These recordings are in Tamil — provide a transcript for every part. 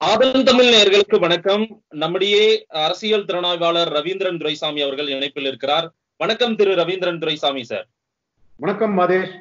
ஆதன் தமிழ் நேயர்களுக்கு வணக்கம் நம்முடைய அரசியல் திறனாய்வாளர் ரவீந்திரன் துரைசாமி அவர்கள் இணைப்பில் இருக்கிறார் வணக்கம் திரு ரவீந்திரன் துரைசாமி சார் வணக்கம் மாதேஷ்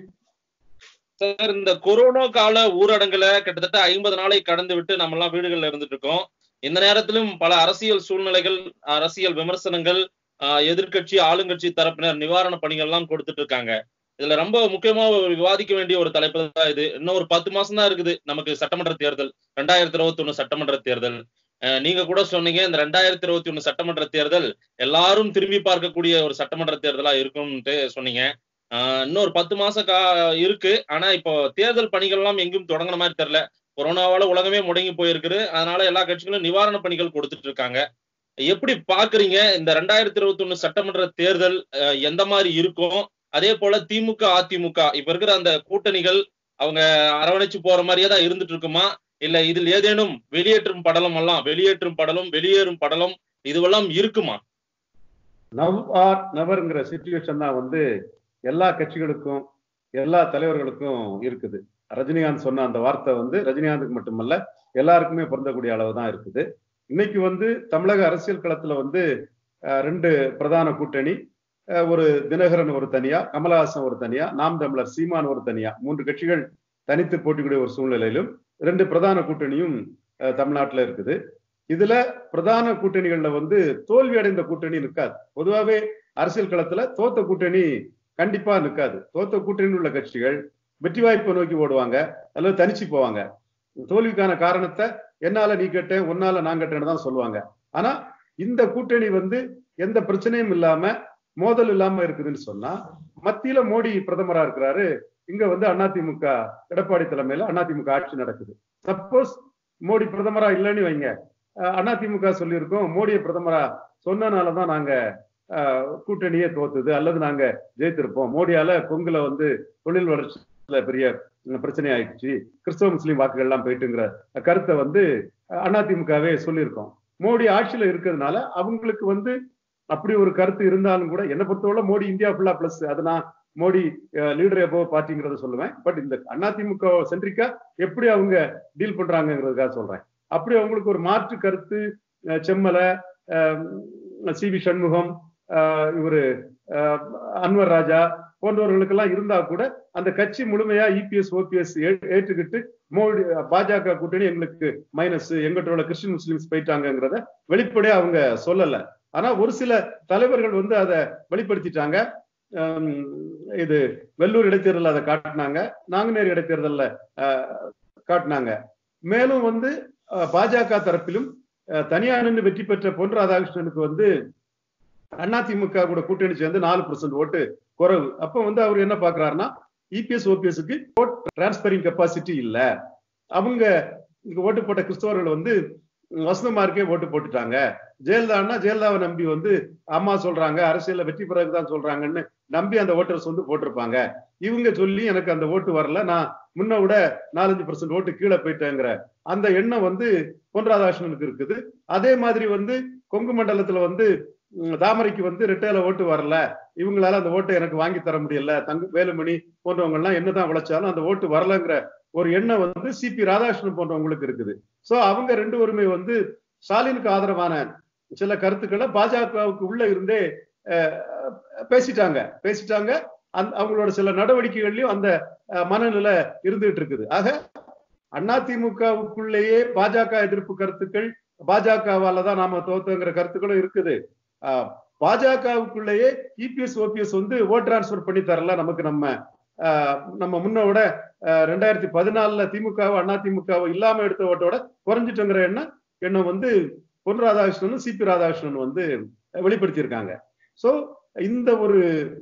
சார் இந்த கொரோனா கால ஊரடங்குல கிட்டத்தட்ட ஐம்பது நாளை கடந்து விட்டு நம்ம எல்லாம் வீடுகள்ல இருந்துட்டு இருக்கோம் இந்த நேரத்திலும் பல அரசியல் சூழ்நிலைகள் அரசியல் விமர்சனங்கள் ஆஹ், எதிர்க்கட்சி ஆளுங்கட்சி தரப்பினர் நிவாரண பணிகள் எல்லாம் கொடுத்துட்டு இருக்காங்க இதுல ரொம்ப முக்கியமா விவாதிக்க வேண்டிய ஒரு தலைப்பு தான் இது இன்னும் ஒரு பத்து மாசம் தான் இருக்குது நமக்கு சட்டமன்ற தேர்தல் ரெண்டாயிரத்தி இருபத்தி ஒண்ணு சட்டமன்ற தேர்தல் அஹ், நீங்க கூட சொன்னீங்க இந்த ரெண்டாயிரத்தி இருபத்தி ஒண்ணு சட்டமன்ற தேர்தல் எல்லாரும் திரும்பி பார்க்கக்கூடிய ஒரு சட்டமன்ற தேர்தலா இருக்கும்ட்டு சொன்னீங்க ஆஹ், இன்னும் ஒரு பத்து மாசம் கா இருக்கு ஆனா இப்போ தேர்தல் பணிகள் எல்லாம் எங்கேயும் தொடங்கின மாதிரி தெரியல கொரோனாவால உலகமே முடங்கி போயிருக்குது அதனால எல்லா கட்சிகளும் நிவாரண பணிகள் கொடுத்துட்டு இருக்காங்க எப்படி பாக்குறீங்க இந்த ரெண்டாயிரத்தி இருபத்தி ஒண்ணு சட்டமன்ற தேர்தல் அஹ், எந்த மாதிரி இருக்கும் அதே போல திமுக அதிமுக இப்ப இருக்கிற அந்த கூட்டணிகள் அவங்க அரவணைச்சு போற மாதிரியே தான் இருந்துட்டு இருக்குமா இல்ல இதில் ஏதேனும் வெளியேற்றும் படலம் எல்லாம் வெளியேற்றும் படலம் வெளியேறும் படலம் இதுவெல்லாம் இருக்குமா நவ் ஆர் நவர்ங்கிற சுச்சுவேஷன் தான் வந்து எல்லா கட்சிகளுக்கும் எல்லா தலைவர்களுக்கும் இருக்குது ரஜினிகாந்த் சொன்ன அந்த வார்த்தை வந்து ரஜினிகாந்துக்கு மட்டுமல்ல எல்லாருக்குமே பொருந்தக்கூடிய அளவு தான் இருக்குது இன்னைக்கு வந்து தமிழக அரசியல் களத்துல வந்து அஹ், ரெண்டு பிரதான கூட்டணி அஹ், ஒரு தினகரன் ஒரு தனியா கமலஹாசன் ஒரு தனியா நாம் தமிழர் சீமான் ஒரு தனியா மூன்று கட்சிகள் தனித்து போட்டிக்கூடிய ஒரு சூழ்நிலையிலும் ரெண்டு பிரதான கூட்டணியும் அஹ், தமிழ்நாட்டுல இருக்குது இதுல பிரதான கூட்டணிகள்ல வந்து தோல்வி அடைந்த கூட்டணி நிற்காது பொதுவாகவே அரசியல் களத்துல தோத்த கூட்டணி கண்டிப்பா நிற்காது தோத்த கூட்டணியில் உள்ள கட்சிகள் வெற்றி வாய்ப்பை நோக்கி ஓடுவாங்க அல்லது தனிச்சு போவாங்க தோல்விக்கான காரணத்தை என்னால நீ கேட்டேன் உன்னால நான் கேட்டேன்னு தான் சொல்லுவாங்க ஆனா இந்த கூட்டணி வந்து எந்த பிரச்சனையும் இல்லாம மோதல் இல்லாம இருக்குதுன்னு சொன்னா மத்தியில மோடி பிரதமரா இருக்கிறாரு இங்க வந்து அதிமுக எடப்பாடி தலைமையில அதிமுக ஆட்சி நடக்குது சப்போஸ் மோடி பிரதமரா இல்லைன்னு வைங்க அஹ் அதிமுக சொல்லியிருக்கோம் மோடியை பிரதமரா சொன்னனாலதான் நாங்க அஹ், கூட்டணியே தோத்துது அல்லது நாங்க ஜெயித்திருப்போம் மோடியால கொங்குல வந்து தொழில் வளர்ச்சியில பெரிய உம், பிரச்சனை ஆயிடுச்சு கிறிஸ்தவ முஸ்லீம் வாக்குகள் எல்லாம் போயிட்டுங்கிற கருத்தை வந்து அஹ், அதிமுகவே சொல்லியிருக்கோம் மோடி ஆட்சியில இருக்கிறதுனால அவங்களுக்கு வந்து அப்படி ஒரு கருத்து இருந்தாலும் கூட என்னை பொறுத்தவரை மோடி இந்தியா ஃபுல்லா பிளஸ் அது நான் மோடி லீடர் எப்போ பார்ட்டிங்கிறத சொல்லுவேன் பட் இந்த அதிமுக சென்ட்ரிக்கா எப்படி அவங்க டீல் பண்றாங்கிறதுக்காக சொல்றேன் அப்படி அவங்களுக்கு ஒரு மாற்று கருத்து அஹ், செம்மலை சி வி சண்முகம் அஹ், இவரு அஹ், அன்வர் ராஜா போன்றவர்களுக்கெல்லாம் இருந்தா கூட அந்த கட்சி முழுமையா இபிஎஸ் ஓபிஎஸ் ஏற்றுக்கிட்டு மோடி பாஜக கூட்டணி எங்களுக்கு மைனஸ் எங்கிட்ட உள்ள கிறிஸ்டின் முஸ்லிம்ஸ் போயிட்டாங்கிறத வெளிப்படையா அவங்க சொல்லல ஆனா ஒரு சில தலைவர்கள் வந்து அதை வெளிப்படுத்திட்டாங்க ஹம், இது வெள்ளூர் இடைத்தேர்தல் அதை காட்டினாங்க நாங்குநேரி இடைத்தேர்தல்ல அஹ், காட்டினாங்க மேலும் வந்து அஹ், பாஜக தரப்பிலும் அஹ், தனியா நின்று வெற்றி பெற்ற பொன் ராதாகிருஷ்ணனுக்கு வந்து அதிமுக கூட கூட்டணி சேர்ந்து நாலு பர்சன்ட் ஓட்டு குறைவு அப்ப வந்து அவர் என்ன பாக்குறாருன்னா இபிஎஸ் ஓபிஎஸ்க்கு ஓட் டிரான்ஸ்பரிங் கெப்பாசிட்டி இல்ல அவங்க இங்க ஓட்டு போட்ட கிறிஸ்தவர்கள் வந்து வசந்தமார்க்கே ஓட்டு போட்டுட்டாங்க ஜெயலலிதான்னா ஜெயலலிதாவை நம்பி வந்து அம்மா சொல்றாங்க அரசியல்ல வெற்றி பிறகுதான் சொல்றாங்கன்னு நம்பி அந்த ஓட்டர்ஸ் வந்து போட்டிருப்பாங்க இவங்க சொல்லி எனக்கு அந்த ஓட்டு வரல நான் முன்ன விட நாலஞ்சு பர்சன்ட் ஓட்டு கீழே போயிட்டேங்கிற அந்த எண்ணம் வந்து பொன் ராதாகிருஷ்ணனுக்கு இருக்குது அதே மாதிரி வந்து கொங்கு மண்டலத்துல வந்து உம், தாமரைக்கு வந்து ரெட்டையில ஓட்டு வரல இவங்களால அந்த ஓட்டை எனக்கு வாங்கி தர முடியல தங்க வேலுமணி போன்றவங்க எல்லாம் என்னதான் உழைச்சாலும் அந்த ஓட்டு வரலங்கிற ஒரு எண்ணம் வந்து சிபி ராதாகிருஷ்ணன் போன்றவங்களுக்கு இருக்குது சோ அவங்க ரெண்டு பேருமே வந்து ஸ்டாலினுக்கு ஆதரவான சில கருத்துக்களை பாஜகவுக்கு உள்ள இருந்தே அஹ், பேசிட்டாங்க பேசிட்டாங்க அந்த அவங்களோட சில நடவடிக்கைகள்லயும் அந்த அஹ், மனநிலை இருந்துகிட்டு இருக்குது ஆக அதிமுகவுக்குள்ளேயே பாஜக எதிர்ப்பு கருத்துக்கள் பாஜகவால தான் நாம தோத்தங்கிற கருத்துக்களும் இருக்குது அஹ், பாஜகவுக்குள்ளேயே இபிஎஸ் ஓபிஎஸ் வந்து ஓட் டிரான்ஸ்பர் பண்ணி தரல நமக்கு நம்ம அஹ், நம்ம முன்ன விட அஹ், ரெண்டாயிரத்தி பதினாலுல திமுகவை அண்ணா திமுகவை இல்லாம எடுத்த ஓட்டோட குறைஞ்சிட்டோங்கிற எண்ணம் எண்ணம் வந்து பொன் ராதாகிருஷ்ணனும் சிபி ராதாகிருஷ்ணன் வந்து வெளிப்படுத்தியிருக்காங்க சோ இந்த ஒரு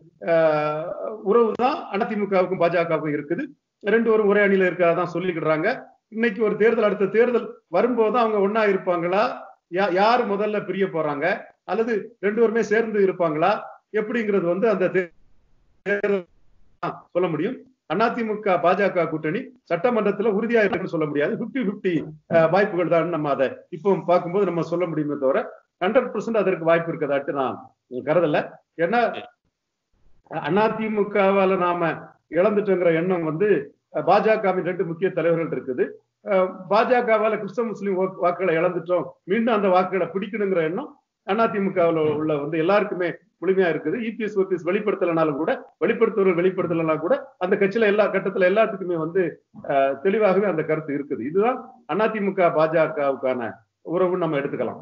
உறவு தான் அதிமுகவுக்கும் பாஜகவுக்கும் இருக்குது ரெண்டு பேரும் ஒரே அணியில இருக்கிறதான் சொல்லிக்கிடுறாங்க இன்னைக்கு ஒரு தேர்தல் அடுத்த தேர்தல் வரும்போது அவங்க ஒன்னா இருப்பாங்களா யா- யார் முதல்ல பிரிய போறாங்க அல்லது ரெண்டு பேருமே சேர்ந்து இருப்பாங்களா எப்படிங்கிறது வந்து அந்த தே- தேர்தல் தான் சொல்ல முடியும் அதிமுக பாஜக கூட்டணி சட்டமன்றத்துல உறுதியா இருக்குன்னு சொல்ல முடியாது 50 பிப்டி வாய்ப்புகள் தான் நம்ம அதை இப்போ பார்க்கும்போது நம்ம சொல்ல முடியுமே தவிர ஹண்ட்ரட் பர்சன்ட் அதற்கு வாய்ப்பு இருக்கதாட்டு நான் கருதல ஏன்னா அதிமுகவால நாம இழந்துட்டோங்கிற எண்ணம் வந்து பாஜகவின் ரெண்டு முக்கிய தலைவர்கள் இருக்குது பாஜகவால கிறிஸ்தவ முஸ்லீம் வாக்குகளை இழந்துட்டோம் மீண்டும் அந்த வாக்குகளை பிடிக்கணுங்கிற எண்ணம் அதிமுகவில் உள்ள வந்து எல்லாருக்குமே முழுமையா இருக்குது இபிஎஸ் ஓபிஎஸ் வெளிப்படுத்தலனாலும் கூட வெளிப்படுத்துவர்கள் வெளிப்படுத்தலனா கூட அந்த கட்சியில எல்லா கட்டத்துல எல்லாத்துக்குமே வந்து தெளிவாகவே அந்த கருத்து இருக்குது இதுதான் அதிமுக பாஜகவுக்கான உறவு நம்ம எடுத்துக்கலாம்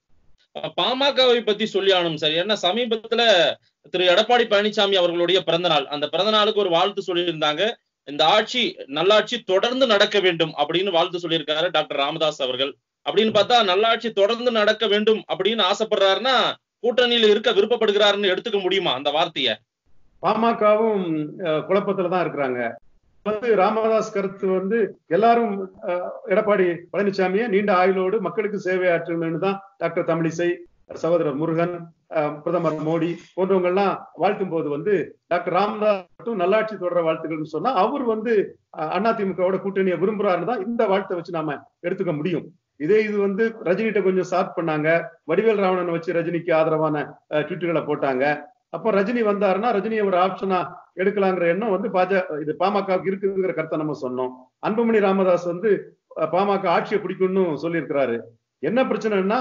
பாமகவை பத்தி சொல்லி ஆகணும் சார் ஏன்னா சமீபத்துல திரு எடப்பாடி பழனிசாமி அவர்களுடைய பிறந்த நாள் அந்த பிறந்த நாளுக்கு ஒரு வாழ்த்து சொல்லியிருந்தாங்க இந்த ஆட்சி நல்லாட்சி தொடர்ந்து நடக்க வேண்டும் அப்படின்னு வாழ்த்து சொல்லியிருக்காரு டாக்டர் ராமதாஸ் அவர்கள் அப்படின்னு பார்த்தா நல்லாட்சி தொடர்ந்து நடக்க வேண்டும் அப்படின்னு ஆசைப்படுறாருன்னா கூட்டணியில இருக்க விருப்பப்படுகிறாருன்னு எடுத்துக்க முடியுமா அந்த வார்த்தைய பாமகவும் குழப்பத்துல தான் இருக்கிறாங்க வந்து ராமதாஸ் கருத்து வந்து எல்லாரும் எடப்பாடி பழனிசாமியை நீண்ட ஆயுளோடு மக்களுக்கு சேவை ஆற்றணும்னு தான் டாக்டர் தமிழிசை சகோதரர் முருகன் பிரதமர் மோடி போன்றவங்க எல்லாம் வாழ்த்தும் போது வந்து டாக்டர் ராமதாஸ் மட்டும் நல்லாட்சி தொடர வாழ்த்துக்கள்னு சொன்னா அவர் வந்து அதிமுகவோட கூட்டணியை விரும்புறாருன்னு தான் இந்த வாழ்த்தை வச்சு நாம எடுத்துக்க முடியும் இதே இது வந்து ரஜினிகிட்ட கொஞ்சம் சார்ட் பண்ணாங்க வடிவேல் ராவணனை வச்சு ரஜினிக்கு ஆதரவான ட்வீட்டுகளை போட்டாங்க அப்போ ரஜினி வந்தாருன்னா ரஜினியை ஒரு ஆப்ஷனா எடுக்கலாங்கிற எண்ணம் வந்து பாஜக இது பாமகவுக்கு இருக்குங்கிற கருத்தை நம்ம சொன்னோம் அன்புமணி ராமதாஸ் வந்து பாமக ஆட்சியை பிடிக்கும்னு சொல்லியிருக்கிறாரு என்ன பிரச்சனைன்னா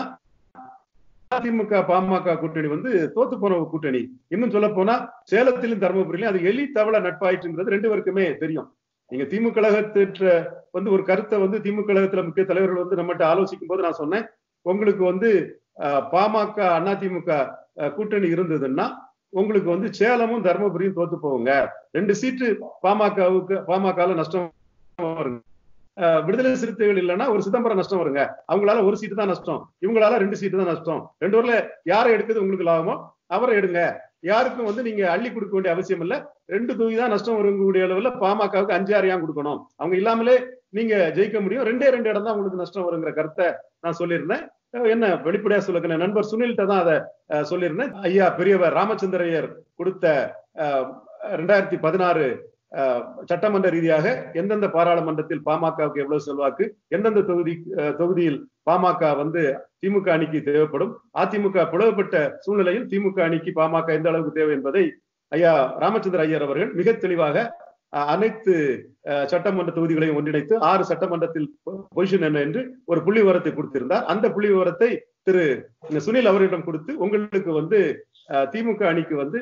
அதிமுக பாமக கூட்டணி வந்து தோத்து போன கூட்டணி இன்னும் சொல்ல போனா சேலத்திலும் தருமபுரியிலும் அது எலி தவள நட்பாயிற்றுங்கிறது ரெண்டு பேருக்குமே தெரியும் நீங்க திமுக கழகத்திற்ற வந்து ஒரு கருத்தை வந்து திமுக கழகத்துல முக்கிய தலைவர்கள் வந்து நம்மகிட்ட ஆலோசிக்கும் போது நான் சொன்னேன் உங்களுக்கு வந்து பாமக அதிமுக கூட்டணி இருந்ததுன்னா உங்களுக்கு வந்து சேலமும் தருமபுரியும் தோத்து போவுங்க ரெண்டு சீட்டு பாமகவுக்கு பாமகல நஷ்டம் வருங்க விடுதலை சிறுத்தைகள் இல்லைன்னா ஒரு சிதம்பரம் நஷ்டம் வருங்க அவங்களால ஒரு சீட்டு தான் நஷ்டம் இவங்களால ரெண்டு சீட்டு தான் நஷ்டம் ரெண்டு ஊர்ல யாரை எடுக்குது உங்களுக்கு லாபமோ அவரை எடுங்க யாருக்கும் வந்து நீங்க அள்ளி கொடுக்க வேண்டிய அவசியம் இல்ல ரெண்டு தொகுதி தான் நஷ்டம் வரக்கூடிய அளவுல பாமகவுக்கு அஞ்சு ஆறு ஏன் கொடுக்கணும் அவங்க இல்லாமலே நீங்க ஜெயிக்க முடியும் ரெண்டே ரெண்டு இடம் தான் உங்களுக்கு நஷ்டம் வருங்கிற கருத்தை நான் சொல்லியிருந்தேன் என்ன வெளிப்படையா சொல்லுங்க நண்பர் சுனில்கிட்ட தான் அதை சொல்லியிருந்தேன் ஐயா பெரியவர் ராமச்சந்திரையர் கொடுத்த ரெண்டாயிரத்தி பதினாறு சட்டமன்ற ரீதியாக எந்தெந்த பாராளுமன்றத்தில் பாமகவுக்கு எவ்வளவு செல்வாக்கு எந்தெந்த தொகுதி தொகுதியில் பாமக வந்து திமுக அணிக்கு தேவைப்படும் அதிமுக பிளவுபட்ட சூழ்நிலையில் திமுக அணிக்கு பாமக எந்த அளவுக்கு தேவை என்பதை ஐயா ராமச்சந்திர ஐயர் அவர்கள் மிக தெளிவாக அனைத்து சட்டமன்ற தொகுதிகளையும் ஒன்றிணைத்து ஆறு சட்டமன்றத்தில் பொசிஷன் என்ன என்று ஒரு புள்ளி விவரத்தை கொடுத்திருந்தார் அந்த புள்ளி விவரத்தை திரு சுனில் அவரிடம் கொடுத்து உங்களுக்கு வந்து திமுக அணிக்கு வந்து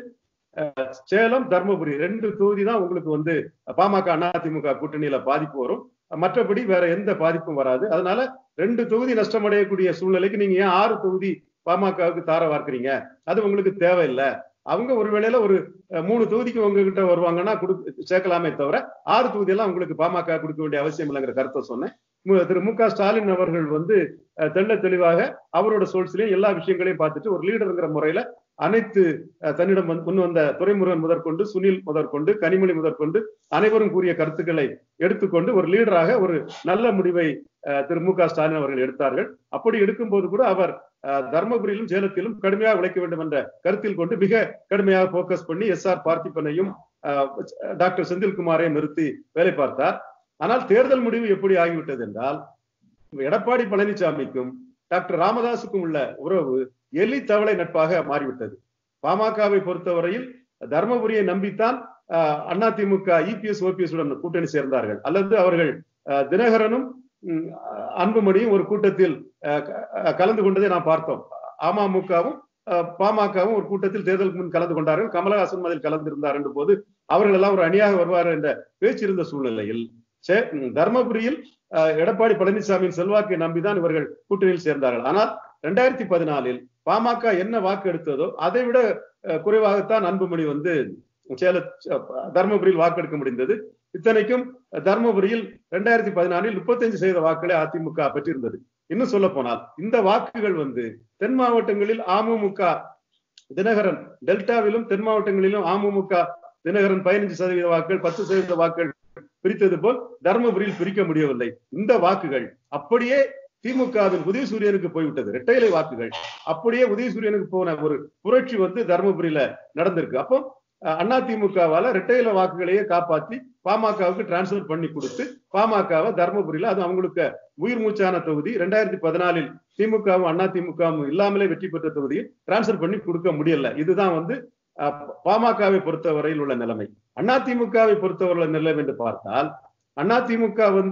சேலம் தர்மபுரி ரெண்டு தொகுதி தான் உங்களுக்கு வந்து பாமக அதிமுக கூட்டணியில பாதிப்பு வரும் மற்றபடி வேற எந்த பாதிப்பும் வராது அதனால ரெண்டு தொகுதி நஷ்டமடையக்கூடிய சூழ்நிலைக்கு நீங்க ஏன் ஆறு தொகுதி பாமகவுக்கு தார வார்க்கிறீங்க அது உங்களுக்கு தேவையில்லை அவங்க ஒரு வேளையில ஒரு மூணு தொகுதிக்கு உங்ககிட்ட வருவாங்கன்னா கொடு சேர்க்கலாமே தவிர ஆறு தொகுதி எல்லாம் உங்களுக்கு பாமக கொடுக்க வேண்டிய அவசியம் இல்லைங்கிற கருத்தை சொன்னேன் திரு மு க ஸ்டாலின் அவர்கள் வந்து தெள்ள தெளிவாக அவரோட சோர்ஸ்லயும் எல்லா விஷயங்களையும் பார்த்துட்டு ஒரு லீடருங்கிற முறையில அனைத்து தன்னிடம் முன் வந்த துறைமுருகன் முதற்கொண்டு சுனில் முதற்கொண்டு கனிமொழி முதற்கொண்டு அனைவரும் கூறிய கருத்துக்களை எடுத்துக்கொண்டு ஒரு லீடராக ஒரு நல்ல முடிவை திரு மு க ஸ்டாலின் அவர்கள் எடுத்தார்கள் அப்படி எடுக்கும்போது கூட அவர் தர்மபுரியிலும் சேலத்திலும் கடுமையாக உழைக்க வேண்டும் என்ற கருத்தில் கொண்டு மிக கடுமையாக போக்கஸ் பண்ணி எஸ் ஆர் பார்த்திபனையும் டாக்டர் செந்தில்குமாரையும் நிறுத்தி வேலை பார்த்தார் ஆனால் தேர்தல் முடிவு எப்படி ஆகிவிட்டது என்றால் எடப்பாடி பழனிசாமிக்கும் டாக்டர் ராமதாஸுக்கும் உள்ள உறவு எலி தவளை நட்பாக மாறிவிட்டது பாமகவை பொறுத்தவரையில் தர்மபுரியை நம்பித்தான் அதிமுக இபிஎஸ் ஓபிஎஸ் உடன் கூட்டணி சேர்ந்தார்கள் அல்லது அவர்கள் தினகரனும் அன்புமணியும் ஒரு கூட்டத்தில் கலந்து கொண்டதை நாம் பார்த்தோம் அமமுகவும் பாமகவும் ஒரு கூட்டத்தில் தேர்தலுக்கு முன் கலந்து கொண்டார்கள் கமலஹாசன் அதில் கலந்திருந்தார் என்ற போது அவர்கள் எல்லாம் ஒரு அணியாக வருவார் என்ற பேச்சு இருந்த சூழ்நிலையில் தர்மபுரியில் எடப்பாடி பழனிசாமியின் செல்வாக்கை நம்பிதான் இவர்கள் கூட்டணியில் சேர்ந்தார்கள் ஆனால் இரண்டாயிரத்தி பதினாலில் பாமக என்ன வாக்கு எடுத்ததோ அதை விட குறைவாகத்தான் அன்புமணி வந்து சேல தர்மபுரியில் வாக்கெடுக்க முடிந்தது இத்தனைக்கும் தர்மபுரியில் இரண்டாயிரத்தி பதினாலில் முப்பத்தஞ்சு சதவீத வாக்குகளை அதிமுக பெற்றிருந்தது இன்னும் சொல்ல போனால் இந்த வாக்குகள் வந்து தென் மாவட்டங்களில் அமமுக தினகரன் டெல்டாவிலும் தென் மாவட்டங்களிலும் அமமுக தினகரன் பதினஞ்சு சதவீத வாக்குகள் பத்து சதவீத வாக்குகள் பிரித்தது போல் தர்மபுரியில் பிரிக்க முடியவில்லை இந்த வாக்குகள் அப்படியே திமுகவின் உதயசூரியனுக்கு போய்விட்டது இரட்டையிலை வாக்குகள் அப்படியே உதயசூரியனுக்கு போன ஒரு புரட்சி வந்து தர்மபுரியில நடந்திருக்கு அப்போ அண்ணா திமுகவால இரட்டையில வாக்குகளையே காப்பாத்தி பாமகவுக்கு டிரான்ஸ்பர் பண்ணி கொடுத்து பாமகவை தர்மபுரியில அது அவங்களுக்கு உயிர் மூச்சான தொகுதி ரெண்டாயிரத்தி பதினாலில் திமுகவும் அண்ணா திமுகவும் இல்லாமலே வெற்றி பெற்ற தொகுதியில் டிரான்ஸ்பர் பண்ணி கொடுக்க முடியல இதுதான் வந்து பாமகவை பொறுத்தவரையில் உள்ள நிலைமை அதிமுகவை பொறுத்தவரை நிலைமை என்று பார்த்தால் அதிமுக வந்து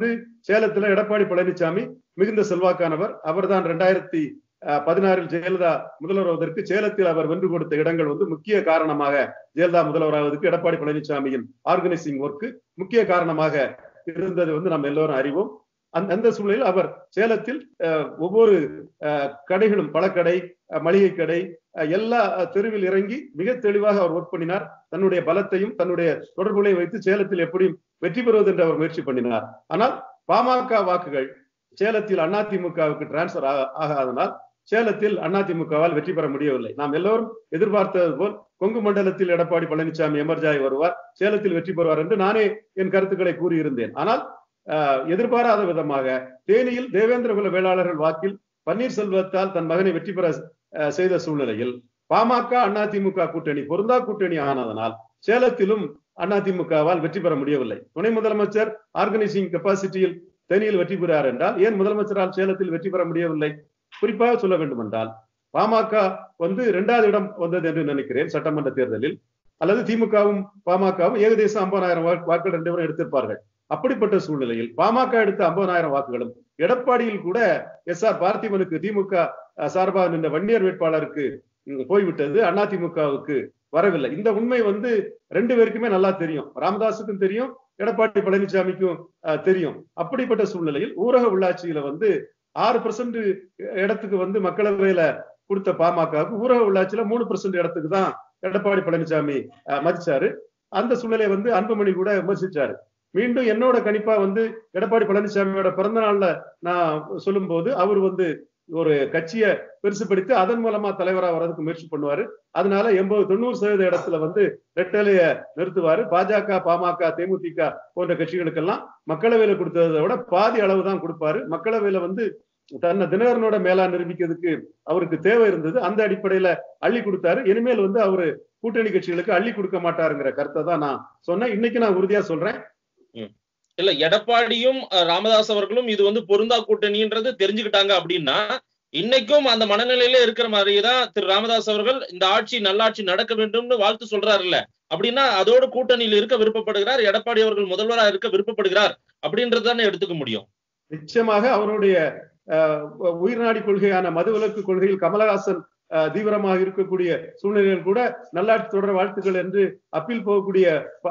சேலத்துல எடப்பாடி பழனிசாமி மிகுந்த செல்வாக்கானவர் அவர்தான் ரெண்டாயிரத்தி பதினாறில் ஜெயலலிதா முதல்வராவதற்கு சேலத்தில் அவர் வென்று கொடுத்த இடங்கள் வந்து முக்கிய காரணமாக ஜெயலலிதா முதல்வராவதற்கு எடப்பாடி பழனிசாமியின் ஆர்கனைசிங் ஒர்க்கு முக்கிய காரணமாக இருந்தது வந்து நம்ம எல்லோரும் அறிவோம் அந்த அந்த சூழலில் அவர் சேலத்தில் ஒவ்வொரு கடைகளும் பழக்கடை மளிகை கடை எல்லா தெருவில் இறங்கி மிக தெளிவாக அவர் ஒர்க் பண்ணினார் தன்னுடைய பலத்தையும் தன்னுடைய தொடர்புகளை வைத்து சேலத்தில் எப்படியும் வெற்றி பெறுவது என்று அவர் முயற்சி பண்ணினார் ஆனால் பாமக வாக்குகள் சேலத்தில் அதிமுகவுக்கு டிரான்ஸ்பர் ஆகாதனால் சேலத்தில் அதிமுகவால் வெற்றி பெற முடியவில்லை நாம் எல்லோரும் எதிர்பார்த்தது போல் கொங்கு மண்டலத்தில் எடப்பாடி பழனிசாமி எமர்ஜாய் வருவார் சேலத்தில் வெற்றி பெறுவார் என்று நானே என் கருத்துக்களை கூறியிருந்தேன் ஆனால் எதிர்பாராத விதமாக தேனியில் தேவேந்திர குல வேளாளர்கள் வாக்கில் பன்னீர்செல்வத்தால் தன் மகனை வெற்றி பெற செய்த சூழ்நிலையில் பாமக அதிமுக கூட்டணி பொருந்தா கூட்டணி ஆனதனால் சேலத்திலும் அதிமுகவால் வெற்றி பெற முடியவில்லை துணை முதலமைச்சர் ஆர்கனைசிங் கெப்பாசிட்டியில் தேனியில் வெற்றி பெறார் என்றால் ஏன் முதலமைச்சரால் சேலத்தில் வெற்றி பெற முடியவில்லை குறிப்பாக சொல்ல வேண்டும் என்றால் பாமக வந்து இரண்டாவது இடம் வந்தது என்று நினைக்கிறேன் சட்டமன்ற தேர்தலில் அல்லது திமுகவும் பாமகவும் ஏகதேசம் ஐம்பதாயிரம் வாக்குகள் ரெண்டு பேரும் எடுத்திருப்பார்கள் அப்படிப்பட்ட சூழ்நிலையில் பாமக எடுத்த ஐம்பதாயிரம் வாக்குகளும் எடப்பாடியில் கூட எஸ் ஆர் பார்த்திபனுக்கு திமுக சார்பாக நின்ற வன்னியர் வேட்பாளருக்கு போய்விட்டது அதிமுகவுக்கு வரவில்லை இந்த உண்மை வந்து ரெண்டு பேருக்குமே நல்லா தெரியும் ராமதாஸுக்கும் தெரியும் எடப்பாடி பழனிசாமிக்கும் தெரியும் அப்படிப்பட்ட சூழ்நிலையில் ஊரக உள்ளாட்சியில வந்து ஆறு பர்சன்ட் இடத்துக்கு வந்து மக்களவையில கொடுத்த பாமகவுக்கு ஊரக உள்ளாட்சியில மூணு பர்சன்ட் இடத்துக்கு தான் எடப்பாடி பழனிசாமி மதிச்சாரு அந்த சூழ்நிலையை வந்து அன்புமணி கூட விமர்சிச்சாரு மீண்டும் என்னோட கணிப்பா வந்து எடப்பாடி பழனிசாமியோட பிறந்த நாள்ல நான் சொல்லும் போது அவர் வந்து ஒரு கட்சியை பெருசுப்படுத்தி அதன் மூலமா தலைவரா வர்றதுக்கு முயற்சி பண்ணுவாரு அதனால எண்பது தொண்ணூறு சதவீத இடத்துல வந்து ரெட்டலைய நிறுத்துவாரு பாஜக பாமக தேமுதிக போன்ற கட்சிகளுக்கெல்லாம் மக்களவையில கொடுத்ததை விட பாதி அளவு தான் கொடுப்பாரு மக்களவையில வந்து தன்னை தினகரனோட மேலா நிரூபிக்கிறதுக்கு அவருக்கு தேவை இருந்தது அந்த அடிப்படையில அள்ளி கொடுத்தாரு இனிமேல் வந்து அவரு கூட்டணி கட்சிகளுக்கு அள்ளி கொடுக்க மாட்டாருங்கிற கருத்தை தான் நான் சொன்னேன் இன்னைக்கு நான் உறுதியா சொல்றேன் இல்ல எடப்பாடியும் ராமதாஸ் அவர்களும் இது வந்து பொருந்தா கூட்டணின்றது தெரிஞ்சுக்கிட்டாங்க அப்படின்னா இன்னைக்கும் அந்த மனநிலையில இருக்கிற மாதிரிதான் திரு ராமதாஸ் அவர்கள் இந்த ஆட்சி நல்லாட்சி நடக்க வேண்டும்னு வாழ்த்து சொல்றாருல்ல அப்படின்னா அதோடு கூட்டணியில் இருக்க விருப்பப்படுகிறார் எடப்பாடி அவர்கள் முதல்வராக இருக்க விருப்பப்படுகிறார் அப்படின்றதானே எடுத்துக்க முடியும் நிச்சயமாக அவருடைய உயிர்நாடி கொள்கையான மதுவிலக்கு கொள்கையில் கமலஹாசன் தீவிரமாக இருக்கக்கூடிய சூழ்நிலைகள் கூட நல்லாட்சி தொடர வாழ்த்துக்கள் என்று அப்பீல் போகக்கூடிய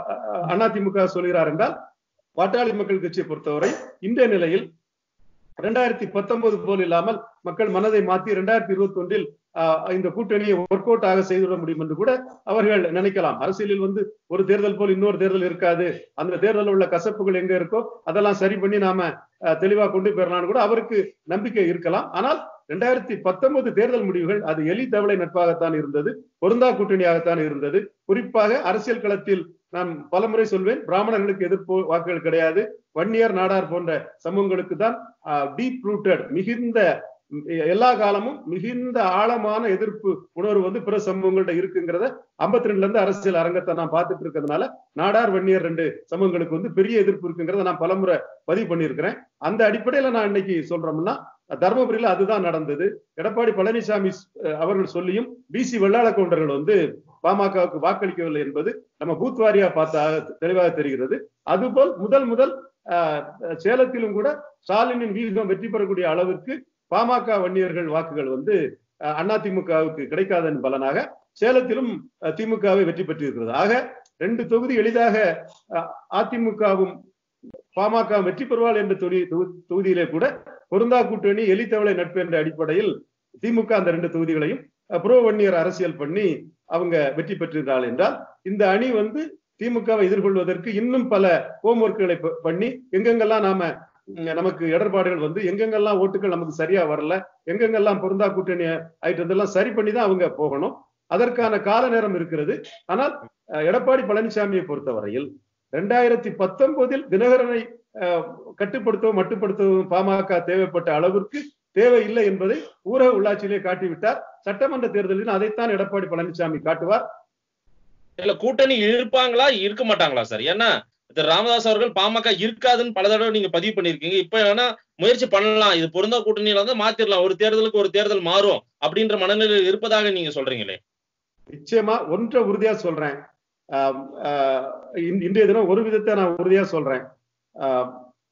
அதிமுக சொல்கிறார் என்றால் பாட்டாளி மக்கள் கட்சியை பொறுத்தவரை இன்றைய நிலையில் இரண்டாயிரத்தி பத்தொன்பது போல் இல்லாமல் மக்கள் மனதை மாற்றி இரண்டாயிரத்தி இருபத்தி ஒன்றில் இந்த கூட்டணியை ஒர்க் அவுட் ஆக செய்துவிட முடியும் என்று கூட அவர்கள் நினைக்கலாம் அரசியலில் வந்து ஒரு தேர்தல் போல் இன்னொரு தேர்தல் இருக்காது அந்த தேர்தலில் உள்ள கசப்புகள் எங்க இருக்கோ அதெல்லாம் சரி பண்ணி நாம தெளிவா கொண்டு போயிடலாம்னு கூட அவருக்கு நம்பிக்கை இருக்கலாம் ஆனால் ரெண்டாயிரத்தி பத்தொன்பது தேர்தல் முடிவுகள் அது எலி தவளை நட்பாகத்தான் இருந்தது பொருந்தா கூட்டணியாகத்தான் இருந்தது குறிப்பாக அரசியல் களத்தில் நான் பலமுறை சொல்வேன் பிராமணர்களுக்கு எதிர்ப்பு வாக்குகள் கிடையாது வன்னியர் நாடார் போன்ற சமூகங்களுக்கு தான் டீப் ரூட்டட் மிகுந்த எல்லா காலமும் மிகுந்த ஆழமான எதிர்ப்பு உணர்வு வந்து பிற சமூகங்கள்ட்ட இருக்குங்கிறத ஐம்பத்தி ரெண்டுல இருந்து அரசியல் அரங்கத்தை நான் பார்த்துட்டு இருக்கிறதுனால நாடார் வன்னியர் ரெண்டு சமூகங்களுக்கு வந்து பெரிய எதிர்ப்பு இருக்குங்கிறத நான் பலமுறை பதிவு பண்ணியிருக்கிறேன் அந்த அடிப்படையில நான் இன்னைக்கு சொல்றோம்னா தர்மபுரியில அதுதான் நடந்தது எடப்பாடி பழனிசாமி அவர்கள் சொல்லியும் பிசி வெள்ளாள கவுண்டர்கள் வந்து பாமகவுக்கு வாக்களிக்கவில்லை என்பது நம்ம பூத் வாரியா பார்த்தா தெளிவாக தெரிகிறது அதுபோல் முதல் முதல் சேலத்திலும் கூட ஸ்டாலினின் வீதம் வெற்றி பெறக்கூடிய அளவிற்கு பாமக வன்னியர்கள் வாக்குகள் வந்து அதிமுகவுக்கு கிடைக்காதன் பலனாக சேலத்திலும் திமுகவை வெற்றி பெற்றிருக்கிறது ஆக ரெண்டு தொகுதி எளிதாக அதிமுகவும் பாமக வெற்றி பெறுவாள் என்ற தொகுதி தொகுதியிலே கூட பொருந்தா கூட்டணி எலித்தவளை நட்பு என்ற அடிப்படையில் திமுக அந்த ரெண்டு தொகுதிகளையும் புரோ வன்னியர் அரசியல் பண்ணி அவங்க வெற்றி பெற்றிருந்தாள் என்றால் இந்த அணி வந்து திமுகவை எதிர்கொள்வதற்கு இன்னும் பல ஹோம்ஒர்க்குகளை பண்ணி எங்கெங்கெல்லாம் நாம நமக்கு இடர்பாடுகள் வந்து எங்கெங்கெல்லாம் ஓட்டுகள் நமக்கு சரியா வரல எங்கெங்கெல்லாம் பொருந்தா கூட்டணி ஆயிட்டதெல்லாம் சரி பண்ணி தான் அவங்க போகணும் அதற்கான கால நேரம் இருக்கிறது ஆனால் எடப்பாடி பழனிசாமியை பொறுத்தவரையில் ரெண்டாயிரத்தி பத்தொன்பதில் தினகரனை கட்டுப்படுத்தவும் மட்டுப்படுத்தவும் பாமக தேவைப்பட்ட அளவிற்கு தேவையில்லை என்பதை ஊரக உள்ளாட்சியிலே காட்டிவிட்டார் சட்டமன்ற தேர்தலில் அதைத்தான் எடப்பாடி பழனிசாமி காட்டுவார் இல்ல கூட்டணி இருப்பாங்களா இருக்க மாட்டாங்களா சார் ஏன்னா திரு ராமதாஸ் அவர்கள் பாமக இருக்காதுன்னு பல தடவை நீங்க பதிவு பண்ணிருக்கீங்க இப்ப வேணா முயற்சி பண்ணலாம் இது பொருந்தா கூட்டணியில வந்து மாத்திரலாம் ஒரு தேர்தலுக்கு ஒரு தேர்தல் மாறும் அப்படின்ற மனநிலையில் இருப்பதாக நீங்க சொல்றீங்களே நிச்சயமா ஒன்றை உறுதியா சொல்றேன் இன்றைய தினம் ஒரு விதத்தை நான் உறுதியா சொல்றேன்